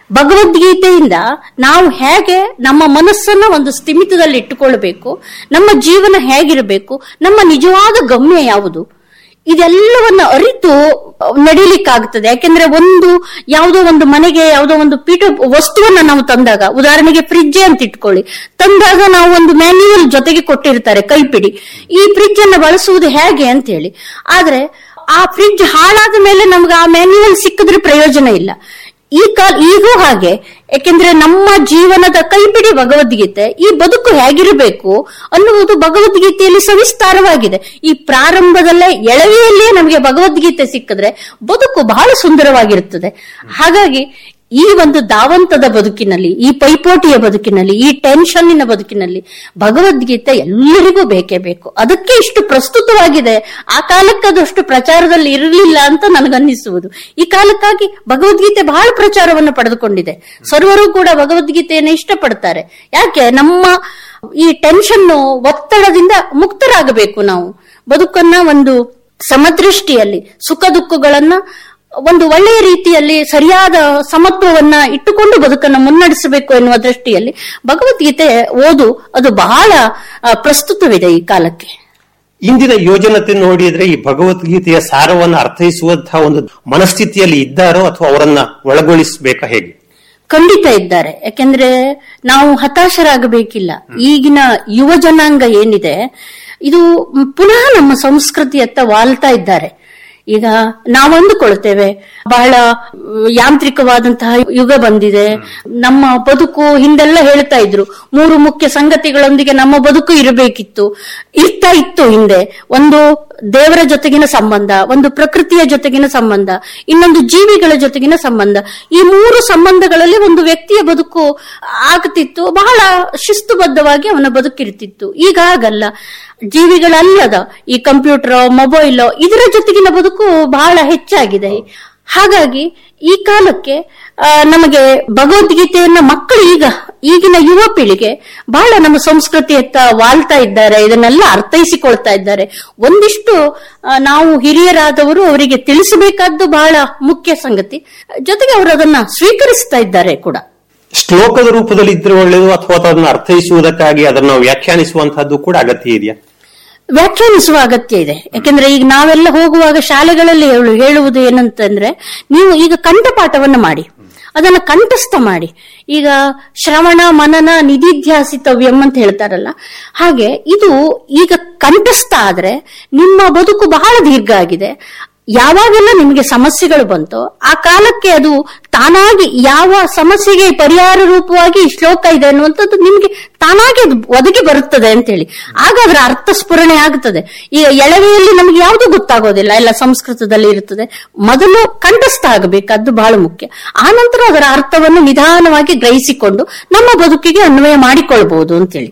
ಭಗವದ್ಗೀತೆಯಿಂದ ನಾವು ಹೇಗೆ ನಮ್ಮ ಮನಸ್ಸನ್ನ ಒಂದು ಸ್ಥಿಮಿತದಲ್ಲಿ ಇಟ್ಟುಕೊಳ್ಬೇಕು ನಮ್ಮ ಜೀವನ ಹೇಗಿರಬೇಕು ನಮ್ಮ ನಿಜವಾದ ಗಮ್ಯ ಯಾವುದು ಇದೆಲ್ಲವನ್ನ ಅರಿತು ನಡೀಲಿಕ್ಕಾಗ್ತದೆ ಯಾಕೆಂದ್ರೆ ಒಂದು ಯಾವುದೋ ಒಂದು ಮನೆಗೆ ಯಾವುದೋ ಒಂದು ಪೀಠ ವಸ್ತುವನ್ನ ನಾವು ತಂದಾಗ ಉದಾಹರಣೆಗೆ ಫ್ರಿಡ್ಜ್ ಅಂತ ಇಟ್ಕೊಳ್ಳಿ ತಂದಾಗ ನಾವು ಒಂದು ಮ್ಯಾನ್ಯುವಲ್ ಜೊತೆಗೆ ಕೊಟ್ಟಿರ್ತಾರೆ ಕೈಪಿಡಿ ಈ ಫ್ರಿಡ್ಜ್ ಅನ್ನ ಬಳಸುವುದು ಹೇಗೆ ಅಂತ ಹೇಳಿ ಆದ್ರೆ ಆ ಫ್ರಿಡ್ಜ್ ಹಾಳಾದ ಮೇಲೆ ನಮ್ಗೆ ಆ ಮ್ಯಾನ್ಯುವಲ್ ಸಿಕ್ಕಿದ್ರೆ ಪ್ರಯೋಜನ ಇಲ್ಲ ಈ ಕಾಲ ಈಗೂ ಹಾಗೆ ಯಾಕೆಂದ್ರೆ ನಮ್ಮ ಜೀವನದ ಕೈಪಿಡಿ ಭಗವದ್ಗೀತೆ ಈ ಬದುಕು ಹೇಗಿರಬೇಕು ಅನ್ನುವುದು ಭಗವದ್ಗೀತೆಯಲ್ಲಿ ಸವಿಸ್ತಾರವಾಗಿದೆ ಈ ಪ್ರಾರಂಭದಲ್ಲೇ ಎಳವೆಯಲ್ಲಿಯೇ ನಮಗೆ ಭಗವದ್ಗೀತೆ ಸಿಕ್ಕಿದ್ರೆ ಬದುಕು ಬಹಳ ಸುಂದರವಾಗಿರುತ್ತದೆ ಹಾಗಾಗಿ ಈ ಒಂದು ದಾವಂತದ ಬದುಕಿನಲ್ಲಿ ಈ ಪೈಪೋಟಿಯ ಬದುಕಿನಲ್ಲಿ ಈ ಟೆನ್ಷನ್ನಿನ ಬದುಕಿನಲ್ಲಿ ಭಗವದ್ಗೀತೆ ಎಲ್ಲರಿಗೂ ಬೇಕೇ ಬೇಕು ಅದಕ್ಕೆ ಇಷ್ಟು ಪ್ರಸ್ತುತವಾಗಿದೆ ಆ ಕಾಲಕ್ಕೆ ಅದಷ್ಟು ಪ್ರಚಾರದಲ್ಲಿ ಇರಲಿಲ್ಲ ಅಂತ ನನಗನ್ನಿಸುವುದು ಈ ಕಾಲಕ್ಕಾಗಿ ಭಗವದ್ಗೀತೆ ಬಹಳ ಪ್ರಚಾರವನ್ನು ಪಡೆದುಕೊಂಡಿದೆ ಸರ್ವರು ಕೂಡ ಭಗವದ್ಗೀತೆಯನ್ನು ಇಷ್ಟಪಡ್ತಾರೆ ಯಾಕೆ ನಮ್ಮ ಈ ಟೆನ್ಷನ್ ಒತ್ತಡದಿಂದ ಮುಕ್ತರಾಗಬೇಕು ನಾವು ಬದುಕನ್ನ ಒಂದು ಸಮದೃಷ್ಟಿಯಲ್ಲಿ ಸುಖ ದುಃಖಗಳನ್ನ ಒಂದು ಒಳ್ಳೆಯ ರೀತಿಯಲ್ಲಿ ಸರಿಯಾದ ಸಮತ್ವವನ್ನ ಇಟ್ಟುಕೊಂಡು ಬದುಕನ್ನು ಮುನ್ನಡೆಸಬೇಕು ಎನ್ನುವ ದೃಷ್ಟಿಯಲ್ಲಿ ಭಗವದ್ಗೀತೆ ಓದು ಅದು ಬಹಳ ಆ, ಪ್ರಸ್ತುತವಿದೆ ಈ ಕಾಲಕ್ಕೆ ಇಂದಿನ ಯೋಜನತೆ ನೋಡಿದ್ರೆ ಈ ಭಗವದ್ಗೀತೆಯ ಸಾರವನ್ನು ಅರ್ಥೈಸುವಂತಹ ಒಂದು ಮನಸ್ಥಿತಿಯಲ್ಲಿ ಇದ್ದಾರೋ ಅಥವಾ ಅವರನ್ನ ಒಳಗೊಳಿಸಬೇಕಾ ಹೇಗೆ ಖಂಡಿತ ಇದ್ದಾರೆ ಯಾಕೆಂದ್ರೆ ನಾವು ಹತಾಶರಾಗಬೇಕಿಲ್ಲ ಈಗಿನ ಯುವ ಜನಾಂಗ ಏನಿದೆ ಇದು ಪುನಃ ನಮ್ಮ ಸಂಸ್ಕೃತಿಯತ್ತ ವಾಲ್ತಾ ಇದ್ದಾರೆ ಈಗ ನಾವು ಅಂದುಕೊಳ್ತೇವೆ ಬಹಳ ಮ್, ಯಾಂತ್ರಿಕವಾದಂತಹ ಯುಗ ಬಂದಿದೆ ನಮ್ಮ ಬದುಕು ಹಿಂದೆಲ್ಲ ಹೇಳ್ತಾ ಇದ್ರು ಮೂರು ಮುಖ್ಯ ಸಂಗತಿಗಳೊಂದಿಗೆ ನಮ್ಮ ಬದುಕು ಇರಬೇಕಿತ್ತು ಇರ್ತಾ ಇತ್ತು ಹಿಂದೆ ಒಂದು ದೇವರ ಜೊತೆಗಿನ ಸಂಬಂಧ ಒಂದು ಪ್ರಕೃತಿಯ ಜೊತೆಗಿನ ಸಂಬಂಧ ಇನ್ನೊಂದು ಜೀವಿಗಳ ಜೊತೆಗಿನ ಸಂಬಂಧ ಈ ಮೂರು ಸಂಬಂಧಗಳಲ್ಲಿ ಒಂದು ವ್ಯಕ್ತಿಯ ಬದುಕು ಆಗ್ತಿತ್ತು ಬಹಳ ಶಿಸ್ತುಬದ್ಧವಾಗಿ ಅವನ ಬದುಕಿರ್ತಿತ್ತು ಈಗ ಹಾಗಲ್ಲ ಜೀವಿಗಳಲ್ಲದ ಈ ಕಂಪ್ಯೂಟರ್ ಮೊಬೈಲ್ ಇದರ ಜೊತೆಗಿನ ಬದುಕು ಬಹಳ ಹೆಚ್ಚಾಗಿದೆ ಹಾಗಾಗಿ ಈ ಕಾಲಕ್ಕೆ ಆ, ನಮಗೆ ಭಗವದ್ಗೀತೆಯನ್ನ ಮಕ್ಕಳು ಈಗ ಈಗಿನ ಯುವ ಪೀಳಿಗೆ ಬಹಳ ನಮ್ಮ ಸಂಸ್ಕೃತಿಯತ್ತ ವಾಲ್ತಾ ಇದ್ದಾರೆ ಇದನ್ನೆಲ್ಲ ಅರ್ಥೈಸಿಕೊಳ್ತಾ ಇದ್ದಾರೆ ಒಂದಿಷ್ಟು ಆ, ನಾವು ಹಿರಿಯರಾದವರು ಅವರಿಗೆ ತಿಳಿಸಬೇಕಾದ್ದು ಬಹಳ ಮುಖ್ಯ ಸಂಗತಿ ಜೊತೆಗೆ ಅವರು ಅದನ್ನ ಸ್ವೀಕರಿಸ್ತಾ ಇದ್ದಾರೆ ಕೂಡ ಶ್ಲೋಕದ ರೂಪದಲ್ಲಿ ಇದ್ರೆ ಒಳ್ಳೆಯದು ಅಥವಾ ಅದನ್ನು ಅರ್ಥೈಸುವುದಕ್ಕಾಗಿ ಅದನ್ನು ವ್ಯಾಖ್ಯಾನಿಸುವಂತಹದ್ದು ಕೂಡ ಅಗತ್ಯ ಇದೆಯಾ ವ್ಯಾಖ್ಯಾನಿಸುವ ಅಗತ್ಯ ಇದೆ ಯಾಕೆಂದ್ರೆ ಈಗ ನಾವೆಲ್ಲ ಹೋಗುವಾಗ ಶಾಲೆಗಳಲ್ಲಿ ಹೇಳು- ಹೇಳುವುದು ಏನಂತಂದ್ರೆ ನೀವು ಈಗ ಕಂಠಪಾಠವನ್ನು ಮಾಡಿ ಅದನ್ನ ಕಂಠಸ್ಥ ಮಾಡಿ ಈಗ ಶ್ರವಣ ಮನನ ನಿಧಿಧ್ಯಾಸಿತವ್ಯಂ ಅಂತ ಹೇಳ್ತಾರಲ್ಲ ಹಾಗೆ ಇದು ಈಗ ಕಂಠಸ್ಥ ಆದ್ರೆ ನಿಮ್ಮ ಬದುಕು ಬಹಳ ದೀರ್ಘ ಆಗಿದೆ ಯಾವಾಗೆಲ್ಲ ನಿಮಗೆ ಸಮಸ್ಯೆಗಳು ಬಂತೋ ಆ ಕಾಲಕ್ಕೆ ಅದು ತಾನಾಗಿ ಯಾವ ಸಮಸ್ಯೆಗೆ ಪರಿಹಾರ ರೂಪವಾಗಿ ಈ ಶ್ಲೋಕ ಇದೆ ಅನ್ನುವಂಥದ್ದು ನಿಮ್ಗೆ ತಾನಾಗಿ ಅದು ಒದಗಿ ಬರುತ್ತದೆ ಅಂತೇಳಿ ಆಗ ಅದರ ಅರ್ಥ ಸ್ಫುರಣೆ ಆಗುತ್ತದೆ ಈಗ ಎಳವೆಯಲ್ಲಿ ನಮ್ಗೆ ಯಾವುದು ಗೊತ್ತಾಗೋದಿಲ್ಲ ಎಲ್ಲ ಸಂಸ್ಕೃತದಲ್ಲಿ ಇರುತ್ತದೆ ಮೊದಲು ಕಂಠಸ್ಥ ಆಗಬೇಕಾದ್ದು ಬಹಳ ಮುಖ್ಯ ಆನಂತರ ಅದರ ಅರ್ಥವನ್ನು ನಿಧಾನವಾಗಿ ಗ್ರಹಿಸಿಕೊಂಡು ನಮ್ಮ ಬದುಕಿಗೆ ಅನ್ವಯ ಮಾಡಿಕೊಳ್ಬಹುದು ಅಂತೇಳಿ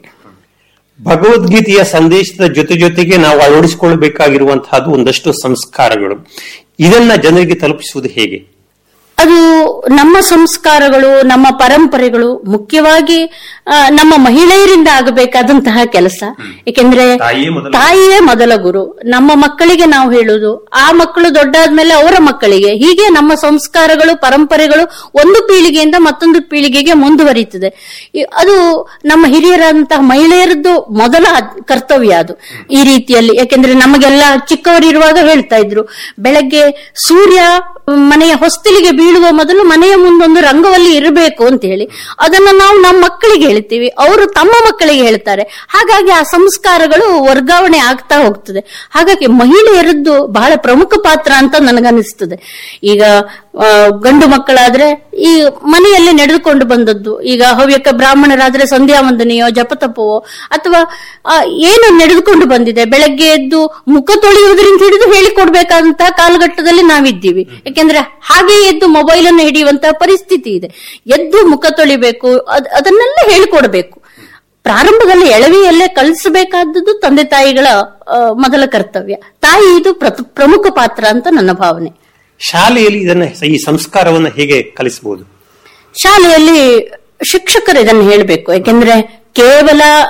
ಭಗವದ್ಗೀತೆಯ ಸಂದೇಶದ ಜೊತೆ ಜೊತೆಗೆ ನಾವು ಅಳವಡಿಸಿಕೊಳ್ಳಬೇಕಾಗಿರುವಂತಹದ್ದು ಒಂದಷ್ಟು ಸಂಸ್ಕಾರಗಳು ಇದನ್ನ ಜನರಿಗೆ ತಲುಪಿಸುವುದು ಹೇಗೆ ಅದು ನಮ್ಮ ಸಂಸ್ಕಾರಗಳು ನಮ್ಮ ಪರಂಪರೆಗಳು ಮುಖ್ಯವಾಗಿ ಆ, ನಮ್ಮ ಮಹಿಳೆಯರಿಂದ ಆಗಬೇಕಾದಂತಹ ಕೆಲಸ ಏಕೆಂದ್ರೆ ತಾಯಿಯೇ ಮೊದಲ ತಾಯಿಯೇ ಮೊದಲ ಗುರು ನಮ್ಮ ಮಕ್ಕಳಿಗೆ ನಾವು ಹೇಳುದು ಆ ಮಕ್ಕಳು ದೊಡ್ಡಾದ್ಮೇಲೆ ಅವರ ಮಕ್ಕಳಿಗೆ ಹೀಗೆ ನಮ್ಮ ಸಂಸ್ಕಾರಗಳು ಪರಂಪರೆಗಳು ಒಂದು ಪೀಳಿಗೆಯಿಂದ ಮತ್ತೊಂದು ಪೀಳಿಗೆಗೆ ಮುಂದುವರಿಯುತ್ತದೆ ಈ- ಅದು ನಮ್ಮ ಹಿರಿಯರಾದಂತಹ ಮಹಿಳೆಯರದ್ದು ಮೊದಲ ಅದ್- ಕರ್ತವ್ಯ ಅದು ಈ ರೀತಿಯಲ್ಲಿ ಯಾಕೆಂದ್ರೆ ನಮಗೆಲ್ಲ ಚಿಕ್ಕವರಿರುವಾಗ ಹೇಳ್ತಾ ಇದ್ರು ಬೆಳಗ್ಗೆ ಸೂರ್ಯ ಮನೆಯ ಹೊಸ್ತಿಲಿಗೆ ಬೀಳುವ ಮೊದಲು ಮನೆಯ ಮುಂದೊಂದು ರಂಗವಲ್ಲಿ ಇರಬೇಕು ಅಂತ ಹೇಳಿ ಅದನ್ನ ನಾವು ನಮ್ಮ ಮಕ್ಕಳಿಗೆ ಹೇಳ್ತೀವಿ ಅವರು ತಮ್ಮ ಮಕ್ಕಳಿಗೆ ಹೇಳ್ತಾರೆ ಹಾಗಾಗಿ ಆ ಸಂಸ್ಕಾರಗಳು ವರ್ಗಾವಣೆ ಆಗ್ತಾ ಹೋಗ್ತದೆ ಹಾಗಾಗಿ ಮಹಿಳೆಯರದ್ದು ಬಹಳ ಪ್ರಮುಖ ಪಾತ್ರ ಅಂತ ನನಗನ್ನಿಸ್ತದೆ ಈಗ ಆ, ಗಂಡು ಮಕ್ಕಳಾದ್ರೆ ಈ ಮನೆಯಲ್ಲಿ ನಡೆದುಕೊಂಡು ಬಂದದ್ದು ಈಗ ಹವ್ಯಕ ಬ್ರಾಹ್ಮಣರಾದ್ರೆ ಸಂಧ್ಯಾ ವಂದನೆಯೋ ಜಪತಪವೋ ಅಥವಾ ಆ, ಏನು ನಡೆದುಕೊಂಡು ಬಂದಿದೆ ಬೆಳಗ್ಗೆ ಎದ್ದು ಮುಖ ತೊಳೆಯುವುದರಿಂದ ಹಿಡಿದು ಹೇಳಿಕೊಡ್ಬೇಕಾದಂತಹ ಕಾಲಘಟ್ಟದಲ್ಲಿ ನಾವಿದ್ದೀವಿ ಯಾಕೆಂದ್ರೆ ಹಾಗೆ ಎದ್ದು ಮೊಬೈಲ್ ಅನ್ನು ಹಿಡಿಯುವಂತಹ ಪರಿಸ್ಥಿತಿ ಇದೆ ಎದ್ದು ಮುಖ ತೊಳಿಬೇಕು ಅದ್- ಅದನ್ನೆಲ್ಲ ಹೇಳಿಕೊಡ್ಬೇಕು ಪ್ರಾರಂಭದಲ್ಲಿ ಎಳವೆಯಲ್ಲೇ ಕಲಿಸಬೇಕಾದದ್ದು ತಂದೆ ತಾಯಿಗಳ ಆ, ಮೊದಲ ಕರ್ತವ್ಯ ತಾಯಿ ಇದು ಪ್ರತ- ಪ್ರಮುಖ ಪಾತ್ರ ಅಂತ ನನ್ನ ಭಾವನೆ ಶಾಲೆಯಲ್ಲಿ ಇದನ್ನ ಈ ಸಂಸ್ಕಾರವನ್ನ ಹೇಗೆ ಕಲಿಸಬಹುದು ಶಾಲೆಯಲ್ಲಿ ಶಿಕ್ಷಕರು ಇದನ್ನು ಹೇಳಬೇಕು ಯಾಕೆಂದ್ರೆ ಕೇವಲ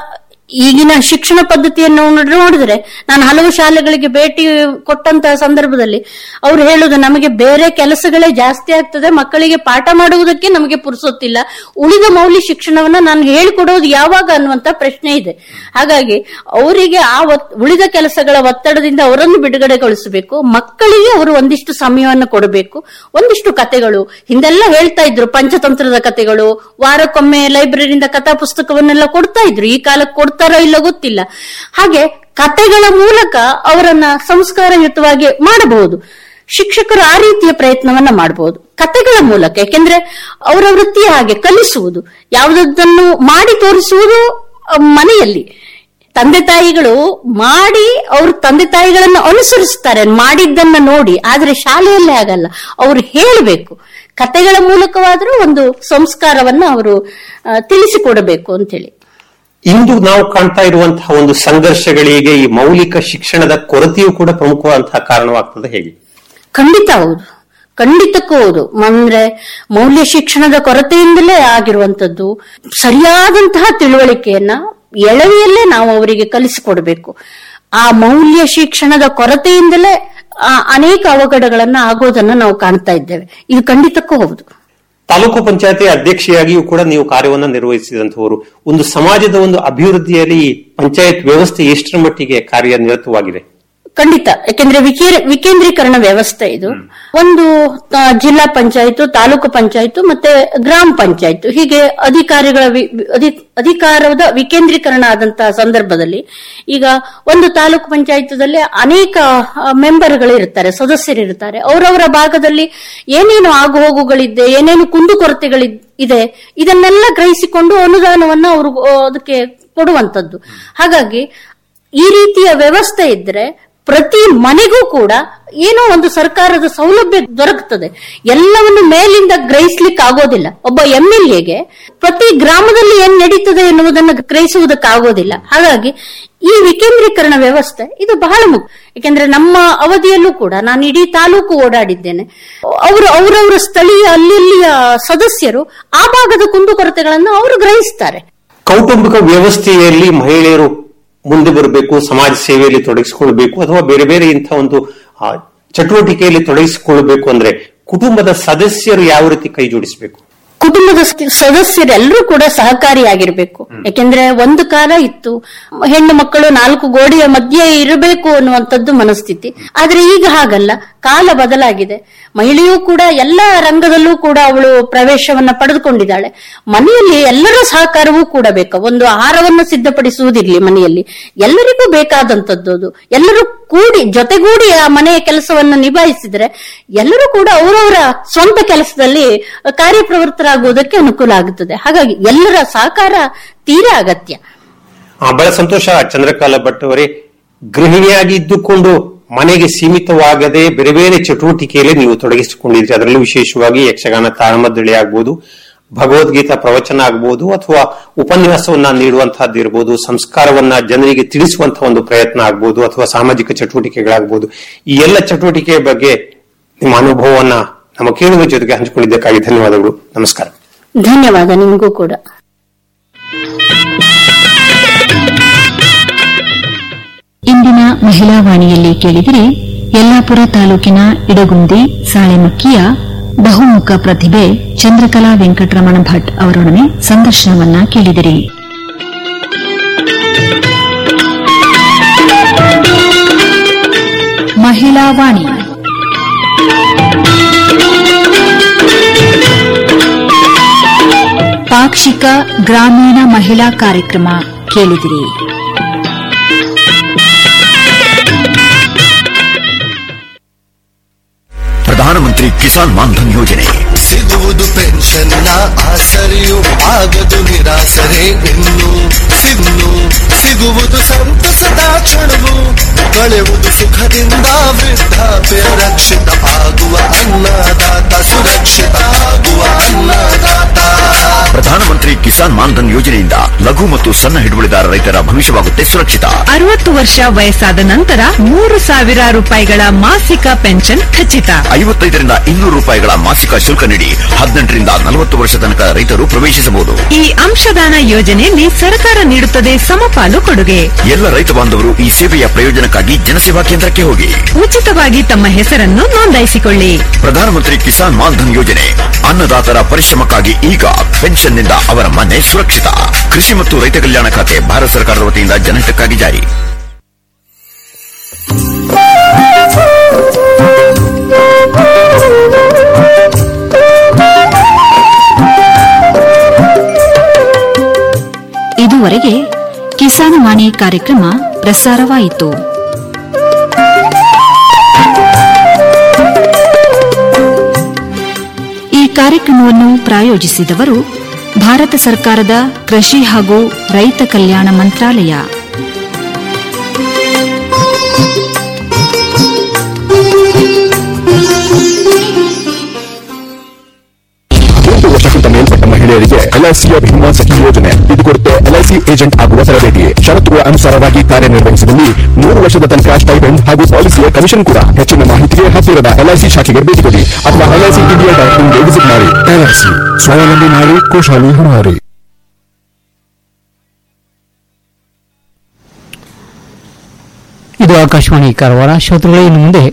ಈಗಿನ ಶಿಕ್ಷಣ ಪದ್ಧತಿಯನ್ನು ನೋಡ್- ನೋಡಿದ್ರೆ ನಾನು ಹಲವು ಶಾಲೆಗಳಿಗೆ ಭೇಟಿ ಕೊಟ್ಟಂತಹ ಸಂದರ್ಭದಲ್ಲಿ ಅವ್ರು ಹೇಳುದು ನಮಗೆ ಬೇರೆ ಕೆಲಸಗಳೇ ಜಾಸ್ತಿ ಆಗ್ತದೆ ಮಕ್ಕಳಿಗೆ ಪಾಠ ಮಾಡುವುದಕ್ಕೆ ನಮಗೆ ಪುರುಸೊತ್ತಿಲ್ಲ ಉಳಿದ ಮೌಲ್ಯ ಶಿಕ್ಷಣವನ್ನ ನಾನು ಹೇಳಿಕೊಡೋದು ಯಾವಾಗ ಅನ್ನುವಂತ ಪ್ರಶ್ನೆ ಇದೆ ಹಾಗಾಗಿ ಅವರಿಗೆ ಆ ಒತ್- ಉಳಿದ ಕೆಲಸಗಳ ಒತ್ತಡದಿಂದ ಅವರನ್ನು ಬಿಡುಗಡೆಗೊಳಿಸಬೇಕು ಮಕ್ಕಳಿಗೆ ಅವರು ಒಂದಿಷ್ಟು ಸಮಯವನ್ನು ಕೊಡಬೇಕು ಒಂದಿಷ್ಟು ಕತೆಗಳು ಹಿಂದೆಲ್ಲ ಹೇಳ್ತಾ ಇದ್ರು ಪಂಚತಂತ್ರದ ಕತೆಗಳು ವಾರಕ್ಕೊಮ್ಮೆ ಲೈಬ್ರರಿಯಿಂದ ಕಥಾ ಪುಸ್ತಕವನ್ನೆಲ್ಲ ಕೊಡ್ತಾ ಇದ್ರು ಈ ಕಾಲಕ್ಕೆ ಕೊಡ್ತಾರೋ ಇಲ್ಲ ಗೊತ್ತಿಲ್ಲ ಹಾಗೆ ಕತೆಗಳ ಮೂಲಕ ಅವರನ್ನ ಸಂಸ್ಕಾರಯುತವಾಗಿ ಮಾಡಬಹುದು ಶಿಕ್ಷಕರು ಆ ರೀತಿಯ ಪ್ರಯತ್ನವನ್ನ ಮಾಡಬಹುದು ಕತೆಗಳ ಮೂಲಕ ಯಾಕೆಂದ್ರೆ ಅವರ ವೃತ್ತಿಯ ಹಾಗೆ ಕಲಿಸುವುದು ಯಾವುದನ್ನು ಮಾಡಿ ತೋರಿಸುವುದು ಅ, ಮನೆಯಲ್ಲಿ ತಂದೆ ತಾಯಿಗಳು ಮಾಡಿ ಅವ್ರ ತಂದೆ ತಾಯಿಗಳನ್ನ ಅನುಸರಿಸ್ತಾರೆ ಮಾಡಿದ್ದನ್ನ ನೋಡಿ ಆದ್ರೆ ಶಾಲೆಯಲ್ಲೇ ಆಗಲ್ಲ ಅವರು ಹೇಳಬೇಕು ಕತೆಗಳ ಮೂಲಕವಾದ್ರೂ ಒಂದು ಸಂಸ್ಕಾರವನ್ನ ಅವರು ಆ, ತಿಳಿಸಿಕೊಡಬೇಕು ಅಂತೇಳಿ ಇಂದು ನಾವು ಕಾಣ್ತಾ ಇರುವಂತಹ ಒಂದು ಸಂಘರ್ಷಗಳಿಗೆ ಈ ಮೌಲಿಕ ಶಿಕ್ಷಣದ ಕೊರತೆಯೂ ಕೂಡ ಪ್ರಮುಖವಾದಂತಹ ಕಾರಣವಾಗ್ತದೆ ಹೇಗೆ ಖಂಡಿತ ಹೌದು ಖಂಡಿತಕ್ಕೂ ಹೌದು ಅಂದ್ರೆ ಮೌಲ್ಯ ಶಿಕ್ಷಣದ ಕೊರತೆಯಿಂದಲೇ ಆಗಿರುವಂತದ್ದು ಸರಿಯಾದಂತಹ ತಿಳುವಳಿಕೆಯನ್ನ ಎಳವೆಯಲ್ಲೇ ನಾವು ಅವರಿಗೆ ಕಲಿಸಿಕೊಡ್ಬೇಕು ಆ ಮೌಲ್ಯ ಶಿಕ್ಷಣದ ಕೊರತೆಯಿಂದಲೇ ಆ ಅನೇಕ ಅವಘಡಗಳನ್ನ ಆಗೋದನ್ನ ನಾವು ಕಾಣ್ತಾ ಇದ್ದೇವೆ ಇದು ಖಂಡಿತಕ್ಕೂ ಹೌದು ತಾಲೂಕು ಪಂಚಾಯತಿ ಅಧ್ಯಕ್ಷೆಯಾಗಿಯೂ ಕೂಡ ನೀವು ಕಾರ್ಯವನ್ನು ನಿರ್ವಹಿಸಿದಂತವರು ಒಂದು ಸಮಾಜದ ಒಂದು ಅಭಿವೃದ್ಧಿಯಲ್ಲಿ ಈ ಪಂಚಾಯತ್ ವ್ಯವಸ್ಥೆ ಎಷ್ಟರ ಮಟ್ಟಿಗೆ ಕಾರ್ಯನಿರತವಾಗಿದೆ ಖಂಡಿತ ಯಾಕೆಂದ್ರೆ ವಿಕೇ- ವಿಕೇಂದ್ರೀಕರಣ ವ್ಯವಸ್ಥೆ ಇದು ಒಂದು ಆ, ಜಿಲ್ಲಾ ಪಂಚಾಯತ್ ತಾಲೂಕು ಪಂಚಾಯತ್ ಮತ್ತೆ ಗ್ರಾಮ ಪಂಚಾಯತ್ ಹೀಗೆ ಅಧಿಕಾರಿಗಳ ವಿ- ವಿ- ಅಧಿ- ಅಧಿಕಾರದ ವಿಕೇಂದ್ರೀಕರಣ ಆದಂತಹ ಸಂದರ್ಭದಲ್ಲಿ ಈಗ ಒಂದು ತಾಲೂಕು ಪಂಚಾಯತದಲ್ಲಿ ಅನೇಕ ಆ, ಮೆಂಬರ್ಗಳು ಇರ್ತಾರೆ ಸದಸ್ಯರಿರ್ತಾರೆ ಅವರವರ ಭಾಗದಲ್ಲಿ ಏನೇನು ಆಗು ಹೋಗುಗಳಿದೆ ಏನೇನು ಕುಂದುಕೊರತೆಗಳು ಇದೆ ಇದನ್ನೆಲ್ಲ ಗ್ರಹಿಸಿಕೊಂಡು ಅನುದಾನವನ್ನ ಅವರು ಆ, ಅದಕ್ಕೆ ಕೊಡುವಂತದ್ದು ಹಾಗಾಗಿ ಈ ರೀತಿಯ ವ್ಯವಸ್ಥೆ ಇದ್ರೆ ಪ್ರತಿ ಮನೆಗೂ ಕೂಡ ಏನೋ ಒಂದು ಸರ್ಕಾರದ ಸೌಲಭ್ಯ ದೊರಕುತ್ತದೆ ಎಲ್ಲವನ್ನು ಮೇಲಿಂದ ಗ್ರಹಿಸ್ಲಿಕ್ಕೆ ಆಗೋದಿಲ್ಲ ಒಬ್ಬ ಎಂ ಎಲ್ ಎಗೆ ಪ್ರತಿ ಗ್ರಾಮದಲ್ಲಿ ಏನ್ ನಡೀತದೆ ಎನ್ನುವುದನ್ನು ಗ್ರಹಿಸುವುದಕ್ಕಾಗೋದಿಲ್ಲ ಹಾಗಾಗಿ ಈ ವಿಕೇಂದ್ರೀಕರಣ ವ್ಯವಸ್ಥೆ ಇದು ಬಹಳ ಮುಖ್ಯ ಯಾಕೆಂದ್ರೆ ನಮ್ಮ ಅವಧಿಯಲ್ಲೂ ಕೂಡ ನಾನು ಇಡೀ ತಾಲೂಕು ಓಡಾಡಿದ್ದೇನೆ ಅವರು ಅವರವರ ಸ್ಥಳೀಯ ಅಲ್ಲಿಯ ಸದಸ್ಯರು ಆ ಭಾಗದ ಕುಂದುಕೊರತೆಗಳನ್ನು ಅವರು ಗ್ರಹಿಸ್ತಾರೆ ಕೌಟುಂಬಿಕ ವ್ಯವಸ್ಥೆಯಲ್ಲಿ ಮಹಿಳೆಯರು ಮುಂದೆ ಬರಬೇಕು ಸಮಾಜ ಸೇವೆಯಲ್ಲಿ ತೊಡಗಿಸಿಕೊಳ್ಬೇಕು ಅಥವಾ ಬೇರೆ ಬೇರೆ ಇಂಥ ಒಂದು ಆ, ಚಟುವಟಿಕೆಯಲ್ಲಿ ತೊಡಗಿಸಿಕೊಳ್ಬೇಕು ಅಂದ್ರೆ ಕುಟುಂಬದ ಸದಸ್ಯರು ಯಾವ ರೀತಿ ಕೈ ಜೋಡಿಸಬೇಕು ಕುಟುಂಬದ ಸ- ಸದಸ್ಯರೆಲ್ಲರೂ ಕೂಡ ಸಹಕಾರಿಯಾಗಿರ್ಬೇಕು ಯಾಕೆಂದ್ರೆ ಒಂದು ಕಾಲ ಇತ್ತು ಹೆಣ್ಣು ಮಕ್ಕಳು ನಾಲ್ಕು ಗೋಡೆಯ ಮಧ್ಯೆ ಇರಬೇಕು ಅನ್ನುವಂಥದ್ದು ಮನಸ್ಥಿತಿ ಆದ್ರೆ ಈಗ ಹಾಗಲ್ಲ ಕಾಲ ಬದಲಾಗಿದೆ ಮಹಿಳೆಯೂ ಕೂಡ ಎಲ್ಲ ರಂಗದಲ್ಲೂ ಕೂಡ ಅವಳು ಪ್ರವೇಶವನ್ನ ಪಡೆದುಕೊಂಡಿದ್ದಾಳೆ ಮನೆಯಲ್ಲಿ ಎಲ್ಲರ ಸಹಕಾರವೂ ಕೂಡ ಬೇಕು ಒಂದು ಆಹಾರವನ್ನು ಸಿದ್ಧಪಡಿಸುವುದಿರ್ಲಿ ಮನೆಯಲ್ಲಿ ಎಲ್ಲರಿಗೂ ಬೇಕಾದಂತದ್ದು ಅದು ಎಲ್ಲರೂ ಕೂಡಿ ಜೊತೆಗೂಡಿ ಆ ಮನೆಯ ಕೆಲಸವನ್ನು ನಿಭಾಯಿಸಿದ್ರೆ ಎಲ್ಲರೂ ಕೂಡ ಅವರವರ ಸ್ವಂತ ಕೆಲಸದಲ್ಲಿ ಕಾರ್ಯಪ್ರವೃತ್ತರಾಗುವುದಕ್ಕೆ ಅನುಕೂಲ ಆಗುತ್ತದೆ ಹಾಗಾಗಿ ಎಲ್ಲರ ಸಹಕಾರ ತೀರಾ ಅಗತ್ಯ ಆ, ಬಹಳ ಸಂತೋಷ ಚಂದ್ರಕಾಲ ಭಟ್ ಅವರೇ ಗೃಹಿಣಿಯಾಗಿ ಇದ್ದುಕೊಂಡು ಮನೆಗೆ ಸೀಮಿತವಾಗದೆ ಬೇರೆ ಬೇರೆ ಚಟುವಟಿಕೆಯಲ್ಲಿ ನೀವು ತೊಡಗಿಸಿಕೊಂಡಿದ್ರಿ ಅದರಲ್ಲೂ ವಿಶೇಷವಾಗಿ ಯಕ್ಷಗಾನ ತಾಳಮದ್ದಳೆ ಆಗ್ಬೋದು ಭಗವದ್ಗೀತಾ ಪ್ರವಚನ ಆಗ್ಬೋದು ಅಥವಾ ಉಪನ್ಯಾಸವನ್ನ ನೀಡುವಂತಹದ್ದು ಇರ್ಬೋದು ಸಂಸ್ಕಾರವನ್ನ ಜನರಿಗೆ ತಿಳಿಸುವಂತಹ ಒಂದು ಪ್ರಯತ್ನ ಆಗ್ಬೋದು ಅಥವಾ ಸಾಮಾಜಿಕ ಚಟುವಟಿಕೆಗಳಾಗ್ಬೋದು ಈ ಎಲ್ಲ ಚಟುವಟಿಕೆಯ ಬಗ್ಗೆ ನಿಮ್ಮ ಅನುಭವವನ್ನ ನಮ್ಮ ಕೇಳುವ ಜೊತೆಗೆ ಹಂಚಿಕೊಂಡಿದ್ದಕ್ಕಾಗಿ ಧನ್ಯವಾದಗಳು ನಮಸ್ಕಾರ ಧನ್ಯವಾದ ನಿಮಗೂ ಕೂಡ ಇಂದಿನ ಮಹಿಳಾ ವಾಣಿಯಲ್ಲಿ ಕೇಳಿದರೆ ಯಲ್ಲಾಪುರ ತಾಲೂಕಿನ ಇಡಗುಂದಿ ಸಾಳೆಮಕ್ಕಿಯ ಬಹುಮುಖ ಪ್ರತಿಭೆ ಚಂದ್ರಕಲಾ ವೆಂಕಟರಮಣ ಭಟ್ ಅವರೊಡನೆ ಸಂದರ್ಶನವನ್ನ ಕೇಳಿದಿರಿ ಮಹಿಳಾ ವಾಣಿ ಪಾಕ್ಷಿಕ ಗ್ರಾಮೀಣ ಮಹಿಳಾ ಕಾರ್ಯಕ್ರಮ ಕೇಳಿದಿರಿ ಪ್ರಧಾನಮಂತ್ರಿ ಕಿಸಾನ್ ಮಾನ್ಧನ್ ಯೋಜನೆ ಸಿಗುವುದು ಪೆನ್ಷನ್ನ ಆಸರೆಯು ಆಗದು ನಿರಾಸರೆ ಇನ್ನು ಸಿನ್ನು ಸಿಗುವುದು ಸಂತಸದ ಕ್ಷಣವು ಕಳೆಯುವುದು ಸುಖದಿಂದ ವೃದ್ಧಾಪ್ಯ ರಕ್ಷಿತ ಆಗುವ ಅನ್ನದಾತ ಸುರಕ್ಷಿತ ಆಗುವ ಅನ್ನದಾತ ಪ್ರಧಾನಮಂತ್ರಿ ಕಿಸಾನ್ ಮಾನ್ಧನ್ ಯೋಜನೆಯಿಂದ ಲಘು ಮತ್ತು ಸಣ್ಣ ಹಿಡುವಳಿದಾರ ರೈತರ ಭವಿಷ್ಯವಾಗುತ್ತೆ ಸುರಕ್ಷಿತ ಅರವತ್ತು ವರ್ಷ ವಯಸ್ಸಾದ ನಂತರ ಮೂರು ಸಾವಿರ ರೂಪಾಯಿಗಳ ಮಾಸಿಕ ಪೆನ್ಷನ್ ಖಚಿತ ಐವತ್ತೈದರಿಂದ ಇನ್ನೂರು ರೂಪಾಯಿಗಳ ಮಾಸಿಕ ಶುಲ್ಕ ನೀಡಿ ಹದಿನೆಂಟರಿಂದ ನಲವತ್ತು ವರ್ಷ ತನಕ ರೈತರು ಪ್ರವೇಶಿಸಬಹುದು ಈ ಅಂಶದಾನ ಯೋಜನೆಯಲ್ಲಿ ಸರ್ಕಾರ ನೀಡುತ್ತದೆ ಸಮಪಾಲು ಕೊಡುಗೆ ಎಲ್ಲ ರೈತ ಬಾಂಧವರು ಈ ಸೇವೆಯ ಪ್ರಯೋಜನಕ್ಕಾಗಿ ಜನಸೇವಾ ಕೇಂದ್ರಕ್ಕೆ ಹೋಗಿ ಉಚಿತವಾಗಿ ತಮ್ಮ ಹೆಸರನ್ನು ನೋಂದಾಯಿಸಿಕೊಳ್ಳಿ ಪ್ರಧಾನಮಂತ್ರಿ ಕಿಸಾನ್ ಮಾನ್ಧನ್ ಯೋಜನೆ ಅನ್ನದಾತರ ಪರಿಶ್ರಮಕ್ಕಾಗಿ ಈಗ ಪೆನ್ಷನ್ನಿಂದ ಅವರ ಮನೆ ಸುರಕ್ಷಿತ ಕೃಷಿ ಮತ್ತು ರೈತ ಕಲ್ಯಾಣ ಖಾತೆ ಭಾರತ ಸರ್ಕಾರದ ವತಿಯಿಂದ ಜನಹಿತಕ್ಕಾಗಿ ಜಾರಿ ಇದುವರೆಗೆ ಕಿಸಾನವಾಣಿ ಕಾರ್ಯಕ್ರಮ ಪ್ರಸಾರವಾಯಿತು ಈ ಕಾರ್ಯಕ್ರಮವನ್ನು ಪ್ರಾಯೋಜಿಸಿದವರು ಭಾರತ ಸರ್ಕಾರದ ಕೃಷಿ ಹಾಗೂ ರೈತ ಕಲ್ಯಾಣ ಮಂತ್ರಾಲಯ ಹದಿನೆಂಟು ವರ್ಷಕ್ಕಿಂತ ಮೇಲ್ಪಟ್ಟ ಮಹಿಳೆಯರಿಗೆ ಎಲ್ಐಸಿಯ ಭೀಮಾ ಸಖಿ ಯೋಜನೆ ಇದು ಕೊಡುತ್ತೆ ಎಲ್ಐಸಿ ಏಜೆಂಟ್ ಆಗುವ ತರಬೇತಿ ಷರತ್ತುಗಳ ಅನುಸಾರವಾಗಿ ಕಾರ್ಯನಿರ್ವಹಿಸಿದಲ್ಲಿ ಮೂರು ವರ್ಷದ ತನಕ ಸ್ಟೈಪೆಂಡ್ ಹಾಗೂ ಪಾಲಿಸಿಯ ಕಮಿಷನ್ ಕೂಡ ಹೆಚ್ಚಿನ ಮಾಹಿತಿಗೆ ಹತ್ತಿರದ ಎಲ್ಐಸಿ ಶಾಖೆಗೆ ಭೇಟಿ ಕೊಡಿ ಅಥವಾ ಎಲ್ಐಸಿ ಇಂಡಿಯಾ ಡಾಟ್ ಇನ್ಗೆ ವಿಸಿಟ್ ಮಾಡಿ ಎಲ್ಐಸಿ ಸ್ವಾವಲಂಬಿ ನಾರಿ ಕೋಶಾಲಿ ಹುಣಾರಿ ಇದು ಆಕಾಶವಾಣಿ ಕಾರವಾರ ಶ್ರೋತೃಗಳೇ ಇನ್ನು ಮುಂದೆ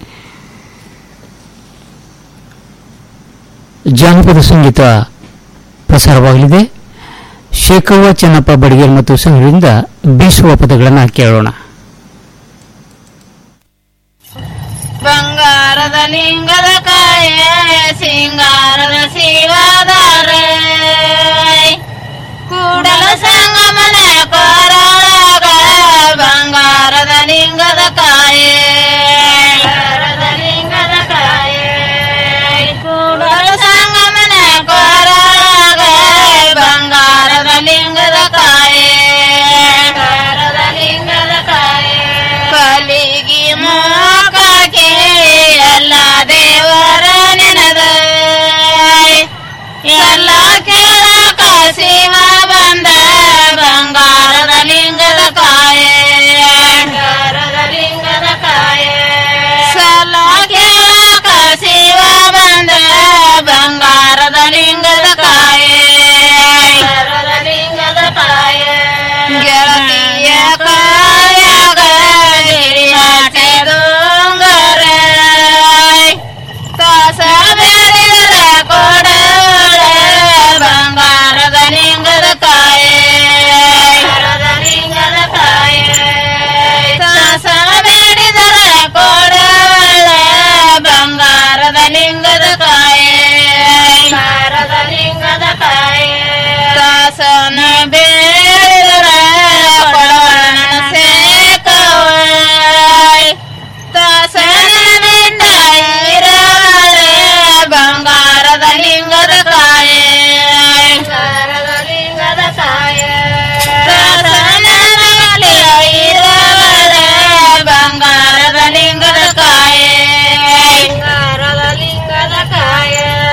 ಜಾನಪದ ಸಂಗೀತ ಪ್ರಸಾರವಾಗಲಿದೆ ಶೇಖವ್ವ ಚೆನ್ನಪ್ಪ ಬಡಿಗೇರ್ ಮತ್ತು ಸಂಘದಿಂದ ಬೀಸುವ ಪದಗಳನ್ನು ಕೇಳೋಣ ಬಂಗಾರದ ಲಿಂಗದ ಕಾಯ ಸಿಂಗಾರದ ಶಿವದಾರ ಕೂಡಲ ಸಂಗಮನ ಕೊರಳಗ ಬಂಗಾರದ ಲಿಂಗದ ಕಾಯ ಬಂಗಾರದ ಲಿಂಗದ ಕಾಯ ಕೂಡಲ ಸಂಗಮನ ಕೊರಳಗ ಬಂಗಾರದ ಲಿಂಗದ ಕಾಯ ಬಂಗಾರದ ಲಿಂಗದ ಕಾಯ ಕಲಿಗಿ ಮೋಕಕ್ಕೆ ಎಲ್ಲ ದೇವರ ನೆನದ ಎಲ್ಲ ಕೇಳಕ ಶಿವ ಬಂದ ಬಂಗಾರದ ಲಿಂಗದ ಕಾಯ ಬಂಗಾರದ ಲಿಂಗದ ಕಾಯ ಸಲ ಕೇಳಕ ಶಿವ ಬಂದ ಬಂಗಾರದ ಲಿಂಗದ ಕಾಯ ಬಂಗಾರದ ಲಿಂಗದ ಕಾಯ ಗೆಳತಿಯ ಕಾಯಾಗ ಗಿರಿಮಾಟೆ ದೊಂಗರ ಕಾಸ ಬೆಳೆದರ ಕೊಡೋಳ ಬಂಗಾರದ ಲಿಂಗದ ಕಾಯ ಬಂಗಾರದ ಲಿಂಗದ ಕಾಯ ಕಾಸ ಬೆಳೆದರ ಕೊಡೋಳ ಬಂಗಾರದ ಲಿಂಗದ ಕಾಯ ಬಂಗಾರದ ಲಿಂಗದ ಕಾಯ ಕಾಸನ ಬೇಡರ ಕೊಡೋಣ ಸೇಕವಾಯ್ ತಾಸನ ಬಿಂಡ ಇರವಳೆ ಬಂಗಾರದ ಲಿಂಗದ ಕಾಯ ಬಂಗಾರದ ಲಿಂಗದ ಕಾಯ ತಾಸನ ಇರವಳೆ ಬಂಗಾರದ ಲಿಂಗದ ಕಾಯ ಬಂಗಾರದ ಲಿಂಗದ ಕಾಯ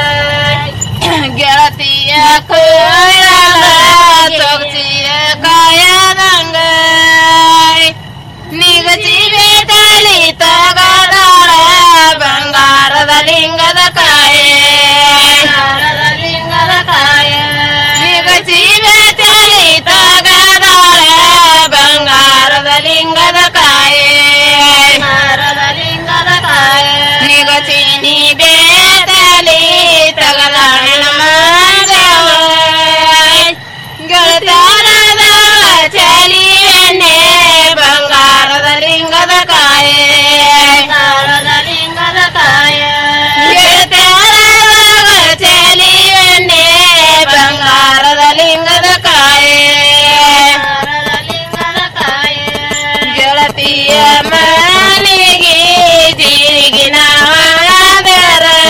ಗೆಳತಿಯ ಕೋಯಲ ತೊಗಚಿಯ ಕಾಯದಂಗ ನಿಗಚಿ ಬೇಟಲಿ ತಗದಾಳ ಬಂಗಾರದ ಲಿಂಗದ ಕಾಯ ಬಂಗಾರದ ಲಿಂಗದ ಕಾಯ ನಿಗಚಿ ಬೇಟಲಿ ತಗದಾಳ ಬಂಗಾರದ ಲಿಂಗದ ಕಾಯ ಬಂಗಾರದ ಲಿಂಗದ ಕಾಯ ನಿಗಚಿ ನೀ ಬೇಟಲಿ ತಗದಾಳ ಮಾದವ ಗೆಳತಾರದ ಚಲಿಯನ್ನೇ ಬಂಗಾರದ ಲಿಂಗದ ಕಾಯ ಬಂಗಾರದ ಲಿಂಗದ ಕಾಯ ಗೆಳತಾರದ ಚಲಿಯನ್ನೇ ಬಂಗಾರದ ಲಿಂಗದ ಕಾಯ ಲಿಂಗದ ಕಾಯ ಗೆಳತಿಯ ಮನೆಗೆ ಜೀರಿಗಿನ ಆದರ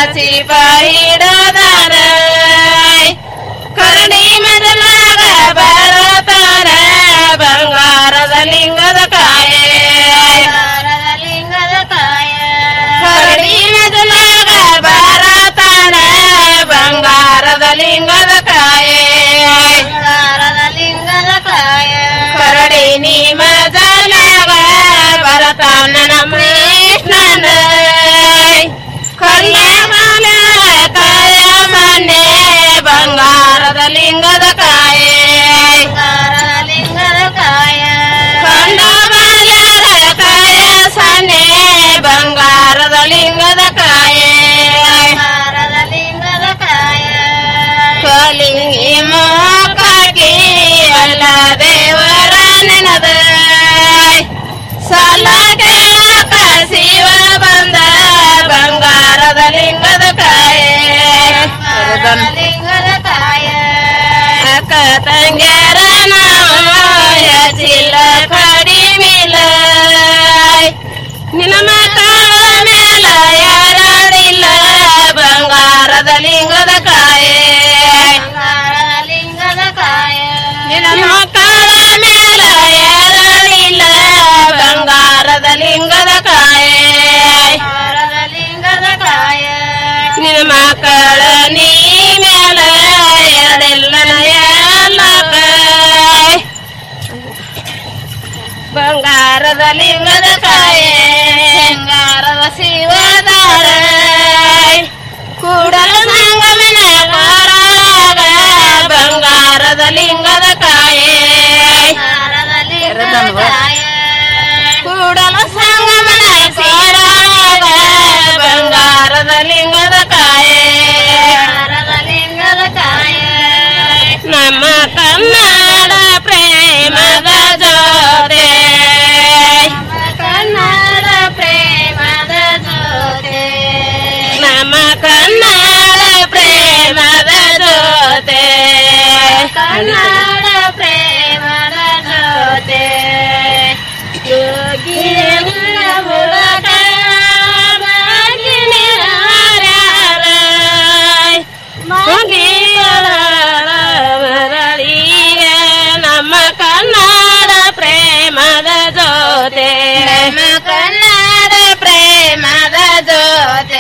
ಶಿವ ಹಿಡದಾರ ಕರಡಿ ಮೊದಲಾಗ ಬರತಾರ ಬಂಗಾರದ ಲಿಂಗದ ಕಾಯೆ ಲಿಂಗದ ಕಾಯ ಕರಡಿ ಮೊದಲಾಗ ಬರತಾರ ಬಂಗಾರದ ಲಿಂಗದ ಕಾಯೆ ಬಂಗಾರದ ಲಿಂಗದ ಕಾಯ ಕರಡಿ ನೀ ಮೊದಲಾಗ ಬರತಾನ ನಮ್ಮ ಕೃಷ್ಣನ ಕಲ್ಯಾಣ ಕಾಯ ಮನೆ ಬಂಗಾರದ ಲಿಂಗದ ಕಾಯೆ ಲಿಂಗದ ಕಾಯ ಕಂಡ ಬಾಲರ ಕಾಯ ಸನೆ ಬಂಗಾರದ ಲಿಂಗದ ಕಾಯೆ ಲಿಂಗದ ಕಾಯ ಕಲಿಂಗಿ ಮೋಕಾಗಿ ಅಲ್ಲ ದೇವರ ನೆನದ ಸಾಲ ಕೇಳಕ ಶಿವ ಬಂದ ಬಂಗಾರದ ಲಿಂಗದ ಕಾಯೆ ಲಿಂಗದ ಕಾಯ ಅಕ್ಕ ತಂಗ್ಯಾರ ಚಿಲ್ಲ ಕಡಿಮಿಲ ನಿನ್ನ ಮಕ್ಕಳ ಮೇಲ ಯಾರಿಲ್ಲ ಬಂಗಾರದ ಲಿಂಗದ ಕಾಯೆ ಲಿಂಗದ ಕಾಯ ನಿನ್ನ ಮಕ್ಕಳ ಮೇಲ ಯಾರಿಲ್ಲ ಬಂಗಾರದ ಲಿಂಗದ ಕಾಯೆ ಲಿಂಗದ ಕಾಯ ನಿನ್ನ ಮಕ್ಕಳ ನೀ ಮೇಲ ಎರಡೆಲ್ಲ ಎಲ್ಲ ಬಂಗಾರದ ಲಿಂಗದ ಕಾಯೆ ಬಂಗಾರದ ಶಿವದಾಳ ಕೂಡಲ ಸಂಗಮನ ಕಾರಾಗ ಬಂಗಾರದ ಲಿಂಗದ ಕಾಯೆ ಕೂಡಲ ಸಂಗಮನ ಕಾರಾಗ ಬಂಗಾರದ ಲಿಂಗದ ಕಾಯೆ ಲಿಂಗದ ಕಾಯೆ ನಮ್ಮ ಕನ್ನಡ ಪ್ರೇಮದ ಜೋತೆ ಕನ್ನಡ ಪ್ರೇಮದ ಜೋತೆ ನಮ್ಮ ಕನ್ನಡ ಪ್ರೇಮದ ಜೋತೆ ಕನ್ನಡ ಪ್ರೇಮದ ಜೋತೆ ಯೋಗಿಯ ಮೂಲಕ ಮಾಗಿನಿ ಹಾರ್ಯಾರ ಮರಳಿಗೆ ನಮ್ಮ ಕನ್ನಡ ಪ್ರೇಮದ ಜೋತೆ ನಮ್ಮ ಕನ್ನಡ ಪ್ರೇಮದ ಜೋತೆ